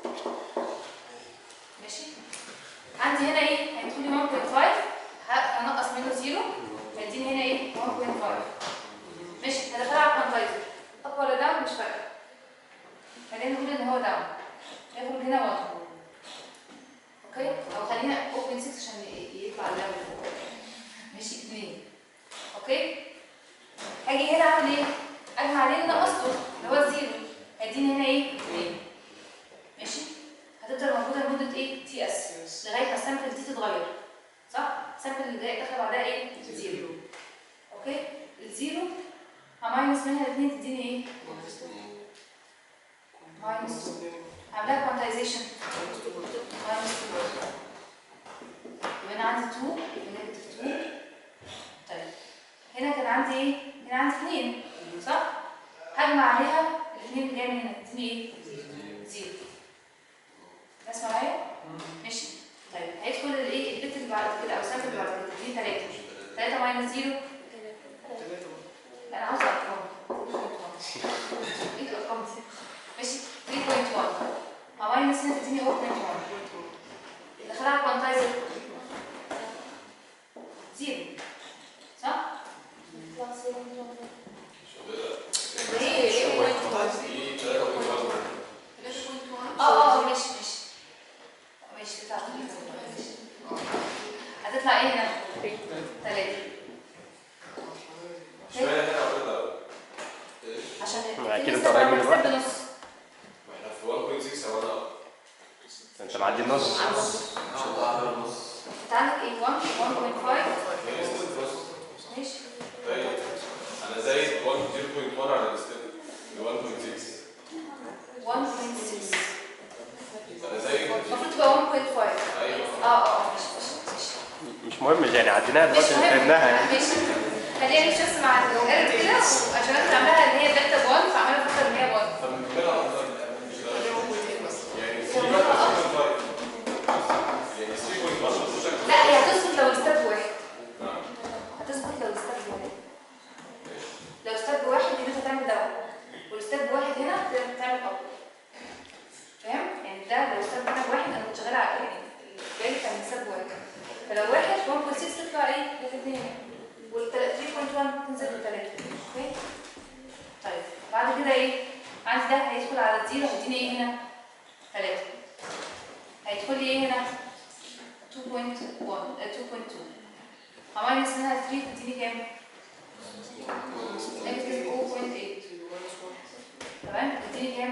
ماشي عندي هنا ايه هيدخل لي 1.5 ه- هنقص منه 0 هيديني هنا ايه 1.5 ماشي هدخلها على الكونتايزر اب ولا داون مش فارقه خلينا نقول ان هو داون هيخرج هنا 1 اوكي او خلينا 0.6 عشان ي- يطلع الليفل فوق ماشي 2 اوكي هاجي هنا اعمل ايه اجمع عليه اللي نقصته اللي هو الزيرو هيديني هنا ايه 2 ماشي هتفضل موجوده لمده ايه تي اس لغايه ما السامبل دي تتغير صح السامبل اللي جاي داخل بعدها ايه زيرو اوكي الزيرو هماينس منها الاثنين تديني ايه ماينس هعملها كوانتايزيشن ماينس 2 يبقى انا عندي 2 ونيجاتيف 2 طيب هنا كان عندي ايه؟ هنا عندي 2 صح؟ هجمع عليها الاثنين اللي جايه من هنا تديني ايه؟ زيرو ناس معايا؟ ماشي طيب هيدخل الايه البت اللي بعد كده او السامبل اللي بعد كده تديني 3 3 ماينس 0 لا انا عاوزه ارقام ايه الارقام دي؟ ماشي 3.1 ماينس هنا تديني 0.1 دخلها على الكوانتايزر زيرو صح؟ ليه ليه بوينت اه اه ماشي ماشي ماشي بتاع ماشي هتطلع ايه هنا؟ ثلاثة اشمعنى هنا واخدها عشان أكيد لسه أنت قريب من لسه الوقت. بنص ما احنا في 1.6 او انا انت معدي النص ان شاء الله على النص انت عندك ايه 1 1.5 ماشي طيب انا زايد 1 0.1 على الستيب 1.6 1.6 انا زايد المفروض تبقى 1.5 ايوه اه اه ماشي ماشي ماشي مش مهم يعني عديناها مش دلوقتي مهم فهمناها يعني ماشي خلينا نمشي بس مع القرب كده عشان انا كنت عاملاها ان هي دلتا ب 1 فعماله افكر ان هي 1 طب نكمل على الأرض. مش ده. يعني 3 بقى 3.5 يعني 3.5 بس شكل لا هي هتظبط لو الستاب واحد هتظبط لو الستاب واحد لو الستاب واحد يبقى انت هتعمل ده والستاب واحد هنا تعمل اب فاهم؟ يعني ده لو ستاب واحد واحد انا كنت شغاله على يعني بالي كان ستاب واحد فلو واحد 1.6 تطلع ايه؟ الاثنين وال 3.1 تنزل لثلاثة اوكي؟ طيب بعد كده ايه؟ عندي ده هيدخل على الزيرو هيديني ايه هنا؟ 3 هيدخل لي ايه هنا؟ 2.1 آه، 2.2 هماينس منها 3 تديني كام؟ نيجاتيف 0.8 تمام؟ تديني كام؟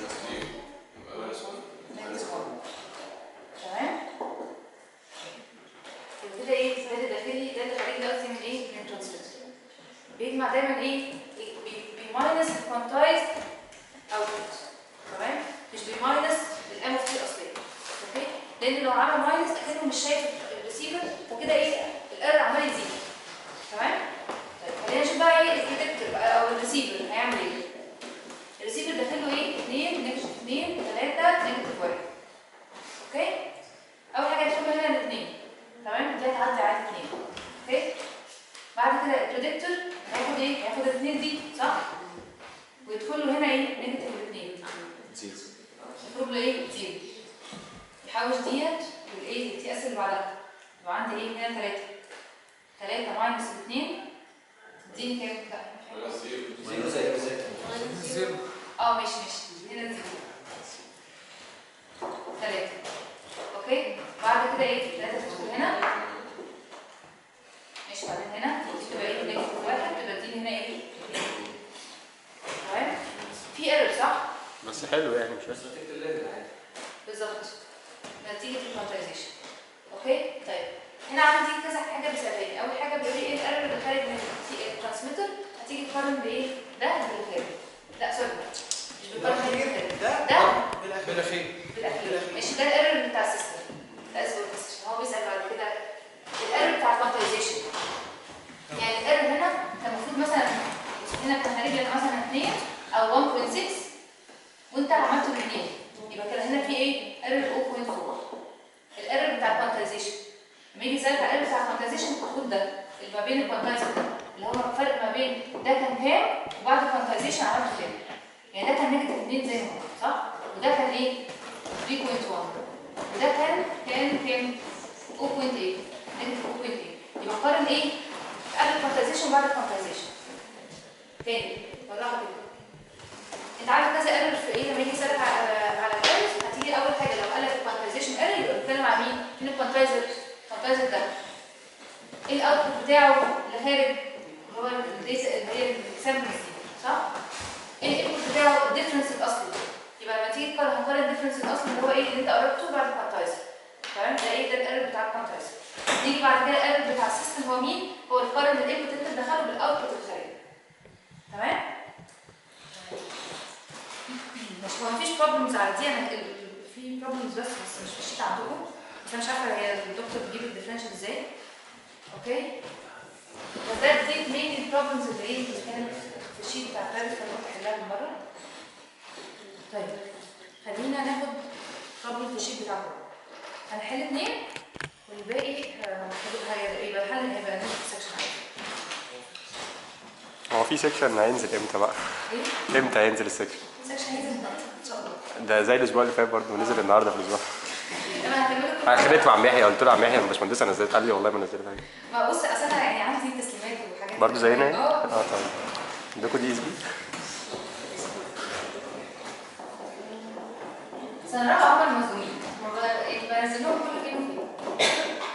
نيجاتيف 1 تمام؟ يبقى كده ايه؟ ده اللي داخلي ده اللي خارجي قصدي من ايه؟ من الترانسميتر بيجمع دايما ايه؟ بي- بيماينس الكوانتايز اوتبوت تمام؟ مش بيماينس الام اوف تي الاصليه اوكي؟ لان لو عمل ماينس اكنه مش شايف الريسيفر وكده ايه؟ الايرور عمال يزيد تمام؟ طيب خلينا نشوف بقى ايه البريدكتور بقى او الريسيفر هيعمل ايه؟ الريسيفر داخل له ايه؟ 2 نيجاتيف 2 3 نيجاتيف 1 اوكي؟ اول حاجه هيدخل له هنا الاثنين تمام؟ دي هتعدي عادي 2 اوكي؟ بعد كده البريدكتور هياخد ايه؟ هياخد الاثنين دي صح؟ ويدخل له هنا ايه؟ نيجاتيف الاثنين زيرو يخرج له ايه؟ زيرو يحوش ديت والايه؟ التي اس اللي بعدها يبقى عندي ايه؟ هنا 3 3 ماينس 2 تديني كام؟ لا مش عارفة. زيرو زي زي اه ماشي ماشي هنا زيرو ثلاثة اوكي بعد كده ايه ثلاثة تدخل هنا ماشي بعدين هنا دي تبقى ايه نيجاتيف واحد تبقى دي هنا ايه تمام في ايرور صح؟ بس حلو يعني مش بس نتيجة الليفل عادي بالظبط نتيجة الكونتايزيشن اوكي طيب هنا عندي كذا حاجة بيسألني اول حاجة بيقول لي ايه الايرور اللي خارج من الترانسميتر هتيجي تقارن ده بالخير لا سوري مش بالخير الاخير ده ده بالاخير بلا خير بالاخير ماشي ده الايرور بتاع السيستم ده اسمه السيستم هو بيسال بعد كده الايرور بتاع الكوانتايزيشن يعني الايرور هنا كان المفروض مثلا هنا كان هنجي لك مثلا 2 او 1.6 وانت عملته باثنين يبقى كده هنا في ايه؟ ايرور 0.4 الايرور بتاع الكوانتايزيشن لما يجي يسالك على الايرور بتاع الكوانتايزيشن تقول ده اللي ما بين الكوانتايزر اللي هو الفرق ما بين ده كان كام وبعد الكوانتايزيشن عملته كام يعني ده كان نيجاتيف 2 زي ما هو صح؟ وده كان ايه؟ 3.1 وده كان كان كام؟ 0.8 نيجاتيف 0.8 يبقى قارن ايه؟ قبل الكوانتايزيشن وبعد الكوانتايزيشن تاني بالراحه كده انت عارف كذا ايرور في ايه لما يجي يسالك على على الايرورز هتيجي اول حاجه لو قال لك الكوانتايزيشن ايرور يبقى بيتكلم عن مين؟ فين الكوانتايزر؟ الكوانتايزر ده ايه الاوتبوت بتاعه اللي خارج اللي هو الداتا اللي هي السامبلز دي صح؟ ايه الانبوت بتاعه الديفرنس الاصلي يبقى لما تيجي تقارن هتقارن الديفرنس الاصلي اللي هو ايه اللي انت قربته بعد الكوانتايزر تمام ده ايه ده الايرور بتاع الكوانتايزر نيجي بعد كده الايرور بتاع السيستم هو مين؟ هو القارن الانبوت اللي انت تدخله بالاوتبوت الخارجي تمام؟ مش هو مفيش بروبلمز على دي انا ال- في بروبلمز بس بس مش في الشيت عندكم بس انا مش عارفه هي الدكتور بتجيب الديفرنشال ازاي اوكي بس ده دي مين البروبلمز اللي ايه اللي كانت في الشيت بتاع الثالث فانا قلت احلها بالمره طيب خلينا ناخد بروبلم في الشيت بتاع بكره هنحل اثنين والباقي آه، هيبقى يبقى الحل هيبقى نفس السكشن عادي هو في سيكشن هينزل امتى بقى؟ ايه؟ امتى هينزل السيكشن؟ السكشن هينزل النهارده ان شاء الله ده زي الاسبوع اللي فات برضه ونزل النهارده في الاسبوع انا هكمل لكم انا خليت مع محيى قلت له يا محيى الباشمهندس انا نزلت قال لي والله ما نزلت حاجه ما بص اصل انا يعني عندي تسليمات وحاجات برضه زينا يعني؟ اه اه طيب عندكم دي اس بي؟ سنة رابعة هم المظلومين ما ب- يعني بنزل لهم كل فين وفين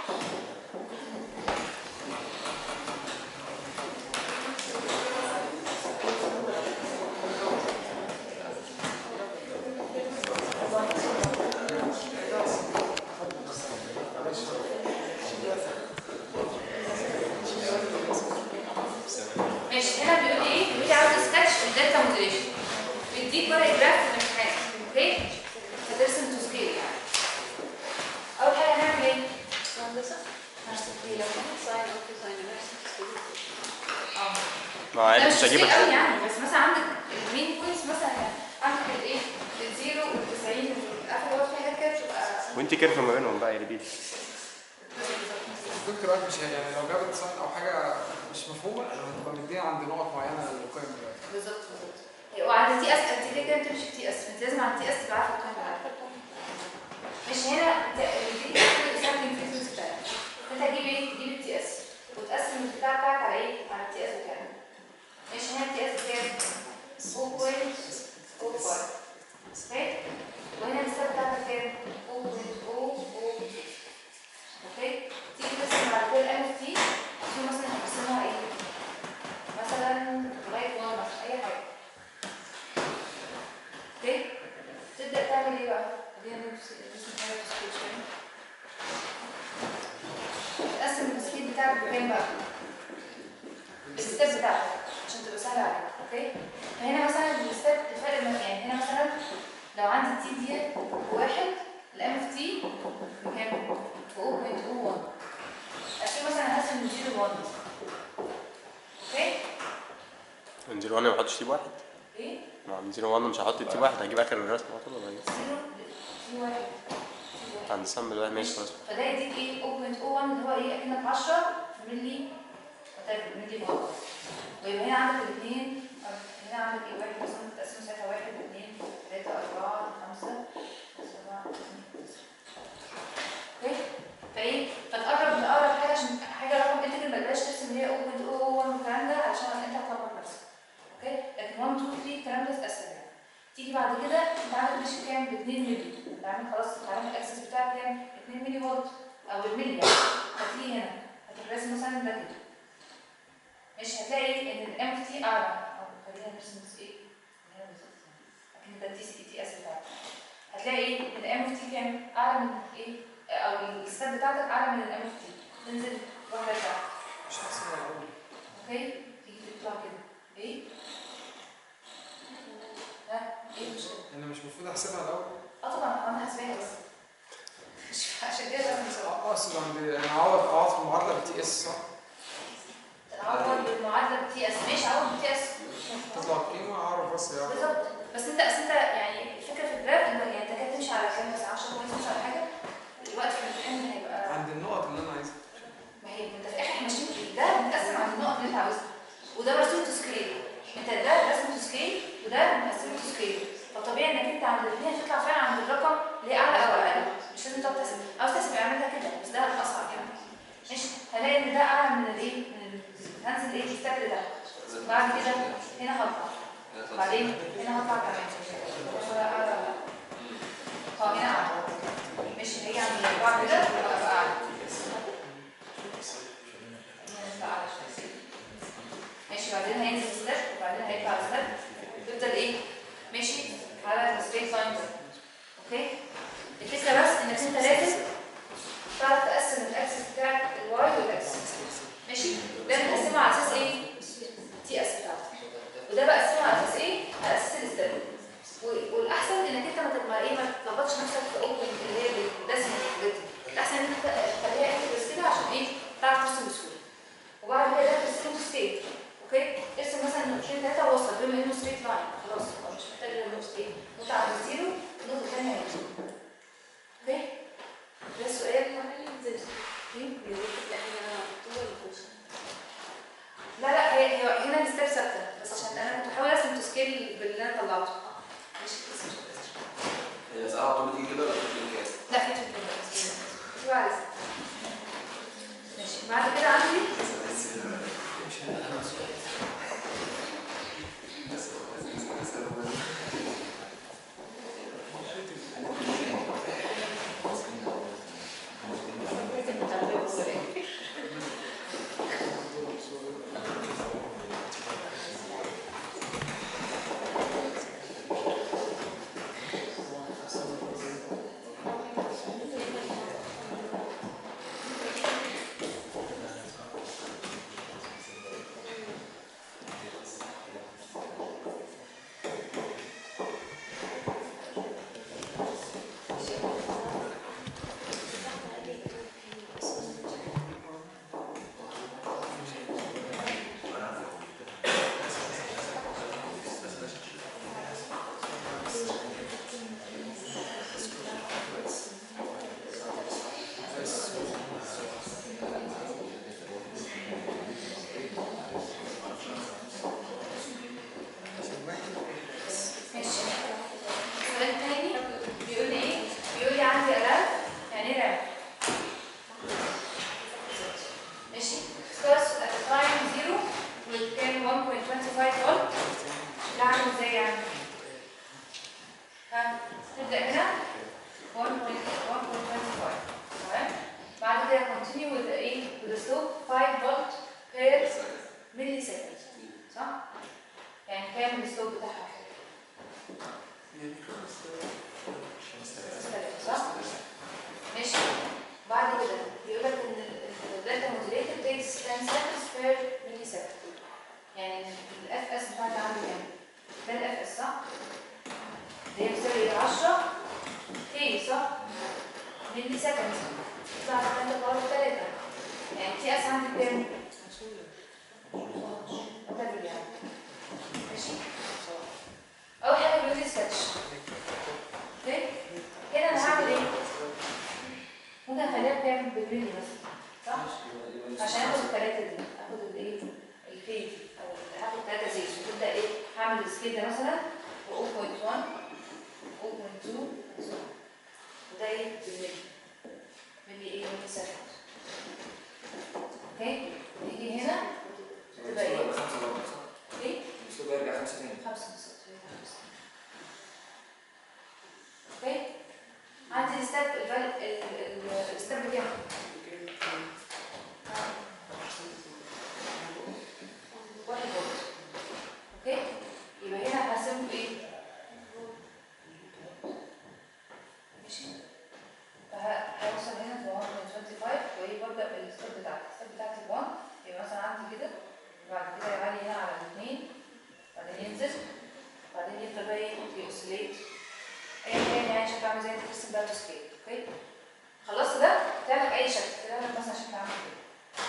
ماشي هنا بيقول ايه؟ بيقول لي عاوز سكتش الداتا موديليشن بيديك ورق جراف في الامتحان اوكي؟ فترسم تو سكيل يعني اول حاجه هنعمل ايه؟ مهندسة هرسم ايه لو ساين اوف ديزاين نفس اه ما لا عادي مش مش هجيب كتير قوي الحاجة. يعني بس مثلا عندك المين بوينتس مثلا عندك الايه؟ الزيرو وال90 والاخر وقت في حاجات كده بتبقى وانت كيرف ما بينهم بقى يا ربيدي الدكتور قال مش هي- يعني لو جابت ساين او حاجه مش مفهومه هتبقى مديها عند نقط معينه للقيم دلوقتي بالظبط بالظبط وعلى التي اس انت كده كده بتمشي في تي اس انت لازم على التي اس تبقى عارفه القيم بتاعتك مش هنا دي السامبلنج فريكونسي بتاعتك انت هتجيب ايه؟ تجيب التي اس وتقسم البتاع بتاعك على ايه؟ على التي اس بتاعك ماشي هنا التي اس بكام؟ 0.05 اوكي؟ وهنا الستاب بتاعتك كام؟ 0.006 اوكي؟ تيجي تقسم على كل ام تي تيجي مثلا تقسمها ايه؟ مثلا لغايه 1 مثلا اي حاجه اوكي؟ تبدا تعمل ايه بقى؟ خلينا نرسم نرسم حاجه في السكتش كده. تقسم السكيل بتاعك بكام بقى؟ الستيب بتاعك عشان تبقى سهله عليك اوكي؟ فهنا مثلا الستيب الفرق ما يعني هنا مثلا لو عندي التي دي بواحد الام اف تي بكام؟ ب 0.01 اشيل مثلا اقسم من 0 ل 1 اوكي؟ من 0 1 ما احطش تيب واحد ايه؟ ما من 0 1 مش هحط تيب واحد هجيب اخر الرسم على طول ولا ايه؟ 0 في واحد عند السم الواحد ماشي خلاص فده يديك ايه 0.01 اللي هو ايه اكنك 10 في ملي whatever، ملي فولت ويبقى هنا عندك الاثنين هنا عندك ايه واحد مثلا تقسم ساعتها واحد اثنين ثلاثة أربعة خمسة سبعة ثمانية تسعة اوكي فايه فتقرب من أقرب حاجة عشان حاجة رقم انت ما تبقاش ترسم اللي هي 0.01 والكلام ده علشان انت هتلخبط نفسك اوكي لكن 1 2 3 الكلام ده اسهل يعني تيجي بعد كده انت عامل ماشي كام ب 2 مللي انت عامل خلاص انت عامل الاكسس بتاعك كام 2 مللي فولت او الملي يعني هتيجي هنا هتروح راسم مثلا ده كده مش هتلاقي ان الام تي اعلى او خلينا نرسم بس ايه هنا بالظبط اكن ده التي سي تي اس بتاعك هتلاقي ان الام تي كام اعلى من ايه او الستاب بتاعتك اعلى من الام تي تنزل واحده تحت مش احسن ولا اقول اوكي تيجي تطلع كده ايه المفروض احسبها الاول اه طبعا انا حاسباها بس مش عشان كده لازم نسوي اقصد عند يعني اعوض اعوض في المعادله بالتي اس صح؟ تعوض بالمعادله بتي اس ماشي عوض بتي اس تطلع قيمه اعرف بس يعني بالظبط بس انت اصل انت يعني الفكره في الجراف انه يعني انت كده تمشي على كام مثلا 10 بوينت مش على حاجه الوقت في الامتحان هيبقى عند النقط اللي انا عايزها ما هي انت في الاخر احنا ماشيين ده متقسم عند النقط اللي انت عاوزها وده مرسوم تو سكيل انت ده رسم تو سكيل وده مقسم تو سكيل فطبيعي انك انت عند الاثنين هتطلع فعلا عند الرقم اللي هي اعلى او اقل مش لازم تقعد تحسب عاوز تحسب اعملها كده بس ده الاصعب يعني ماشي هلاقي ان ده اعلى من الايه من ال- هنزل ايه الستبل ده بعد كده هنا هطلع بعدين هنا هطلع كمان ولا اعلى ولا لا اه هنا اعلى ماشي هيجي عند الاربعه كده وابقى اعلى هنا اعلى شوية. ماشي بعدين هينزل ستيب وبعدين هيطلع ستيب يفضل ايه ماشي على الستريت لاين ده اوكي الفكره بس انك انت لازم تعرف تقسم الاكسس بتاعك الواي والاكس ماشي ده بنقسمه على اساس ايه تي اس بتاعتك وده بقسمه على اساس ايه على اساس الستيب و- والاحسن انك انت ما تبقى ايه ما تلخبطش نفسك في اوبن اللي هي بالدسم والحاجات دي الاحسن ان انت تخليها اكتب كده عشان ايه تعرف ترسم بسهوله وبعد كده ترسمه تو ستيت اوكي ارسم مثلا 2 3 وسط بما انه ستريت لاين خلاص هو مش محتاج غير نقطه ايه نقطه عند الزيرو النقطه الثانيه هنا اوكي ده السؤال ايه لا لا هي هي هنا الستيب ثابته بس عشان انا كنت بحاول ارسم تو سكيل باللي انا طلعته مش بس مش بس هي مسألة على طول تيجي كده ولا تيجي كده؟ لا في تبقى في بعد ماشي بعد كده عندي ماشي السؤال التاني بيقول لي ايه؟ بيقول لي عندي رام يعني ايه رام؟ ماشي ستارز at the time 0 with كام 1.25 فولت ده عامل ازاي يعني؟ ها نبدأ هنا 1.1.25 تمام؟ بعد كده continue with the ايه؟ with the slope 5 فولت per milli second صح؟ يعني كام السلوب بتاعها؟ صح؟ ماشي بعد كده بيقول لك ان الداتا مودريتور takes 10 seconds per millisecond يعني الاف اس بتاعتي عندي كام؟ ده الاف اس صح؟ اللي هي بتساوي 10 تي صح؟ ملي سكند يطلع 3 باور 3 يعني تي اس عندي كام؟ whatever يعني ماشي؟ اول حاجه بيقول لي سكتش اوكي؟ هنا انا هعمل ايه؟ ممكن اخليها بكام بالملي مثلا صح؟ عشان اخد الثلاثه دي اخد الايه؟ الكي او هاخد ثلاثه زيت وتبدا ايه؟ هعمل السكيل ده مثلا و 0.1 0.2 وده ايه؟ بالملي ملي ايه؟ ملي سكند اوكي؟ نيجي هنا تبقى ايه؟ ايه؟ الأسلوب يرجع خمسة تاني خمسة بالظبط هي خمسة. اوكي عندي الستاب الفال- ال- ال- الستاب بكام؟ واحد فولت اوكي يبقى هنا هقسمه بايه؟ ماشي فه- هيوصل هنا ل 1.25 اوكي خلصت ده تعمل اي شكل تعمل مثلا شكل عامل كده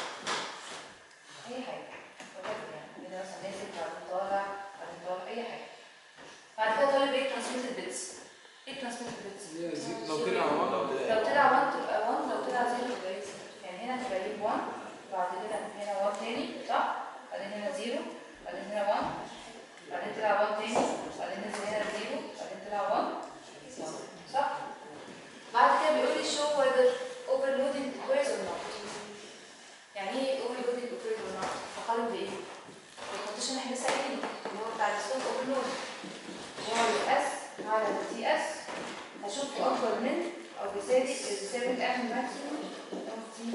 اي حاجه whatever يعني كده مثلا نازل بعدين طالع بعدين طالع اي حاجه بعد كده طالب ايه ترانسميتد بيتس ايه ترانسميتد بيتس اللي هي زي- لو طلع واحد لو طلع 1 تبقى 1 لو طلع 0 تبقى 0 يعني هنا تبقى ليب 1 بعد كده هنا 1 تاني صح بعدين هنا 0 بعدين هنا 1 بعدين طلع 1 تاني بعدين نزل هنا 0 بعدين طلع 1 صح بعد كده بيقول لي show whether overloading occurs or not يعني ايه overloading occurs or not تقارن بايه؟ بالكونديشن احنا لسه قايلينه اللي هو بتاع الستوك overload اللي هو الاس على التي اس هشوفه اكبر من او بيساوي بيساوي الام ماكسيموم او تي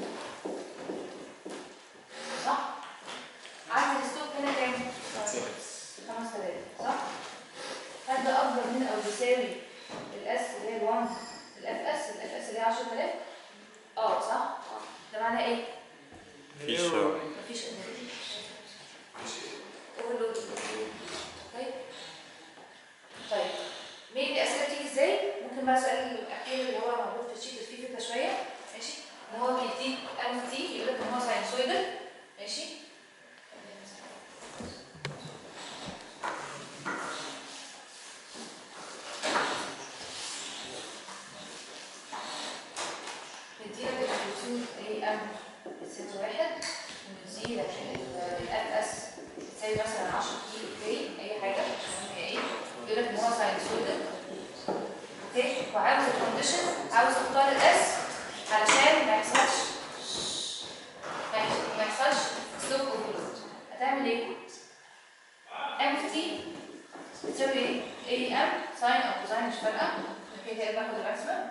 صح؟ عندي الستوك هنا كام؟ 5000 صح؟ هل ده اكبر من او بيساوي الاس اللي هي ال1 الاف اس الاف اس اللي هي 10000 اه صح؟ ده معناه ايه؟ مفيش مفيش اوفرلود طيب طيب مين الاسئله بتيجي ازاي؟ ممكن بقى سؤال الاخير اللي هو موجود في الشيت فيه فكره شويه ماشي ان هو بيديك ام تي يقول لك ان هو ساينسويدال ماشي بيديلك الامبليتيود اي ام بتساوي واحد ومديلك الاف اس بتساوي مثلا 10 كيلو كي اي حاجه مش مهم هي ايه يقول لك ان هو ساينسويدال اوكي وعاوز الكونديشن عاوز تختار الاس علشان ما يحصلش ما يحص- ما يحصلش سلوك اوفرلود هتعمل ايه؟ ام في تي بتساوي ايه؟ اي ام ساين او كوزاين مش فارقه اوكي كده باخد الماكسيمم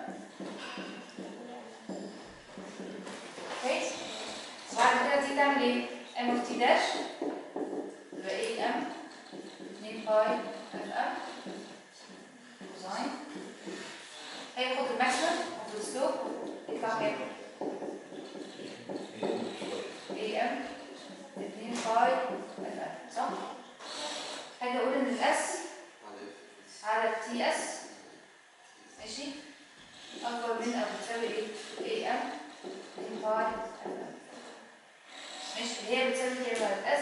اوكي وبعد كده تيجي تعمل ايه؟ ام اوف تي داش يبقى اي ام 2 باي اف ام كوزاين هياخد الماكسيمم اوف السلوب يطلع كام؟ اي ام 2 باي اف ام صح؟ هاجي اقول ان الاس على التي اس ماشي اكبر من او بتساوي ايه؟ اي ام 2 باي اف ام ماشي اللي هي بتساوي كام على الاس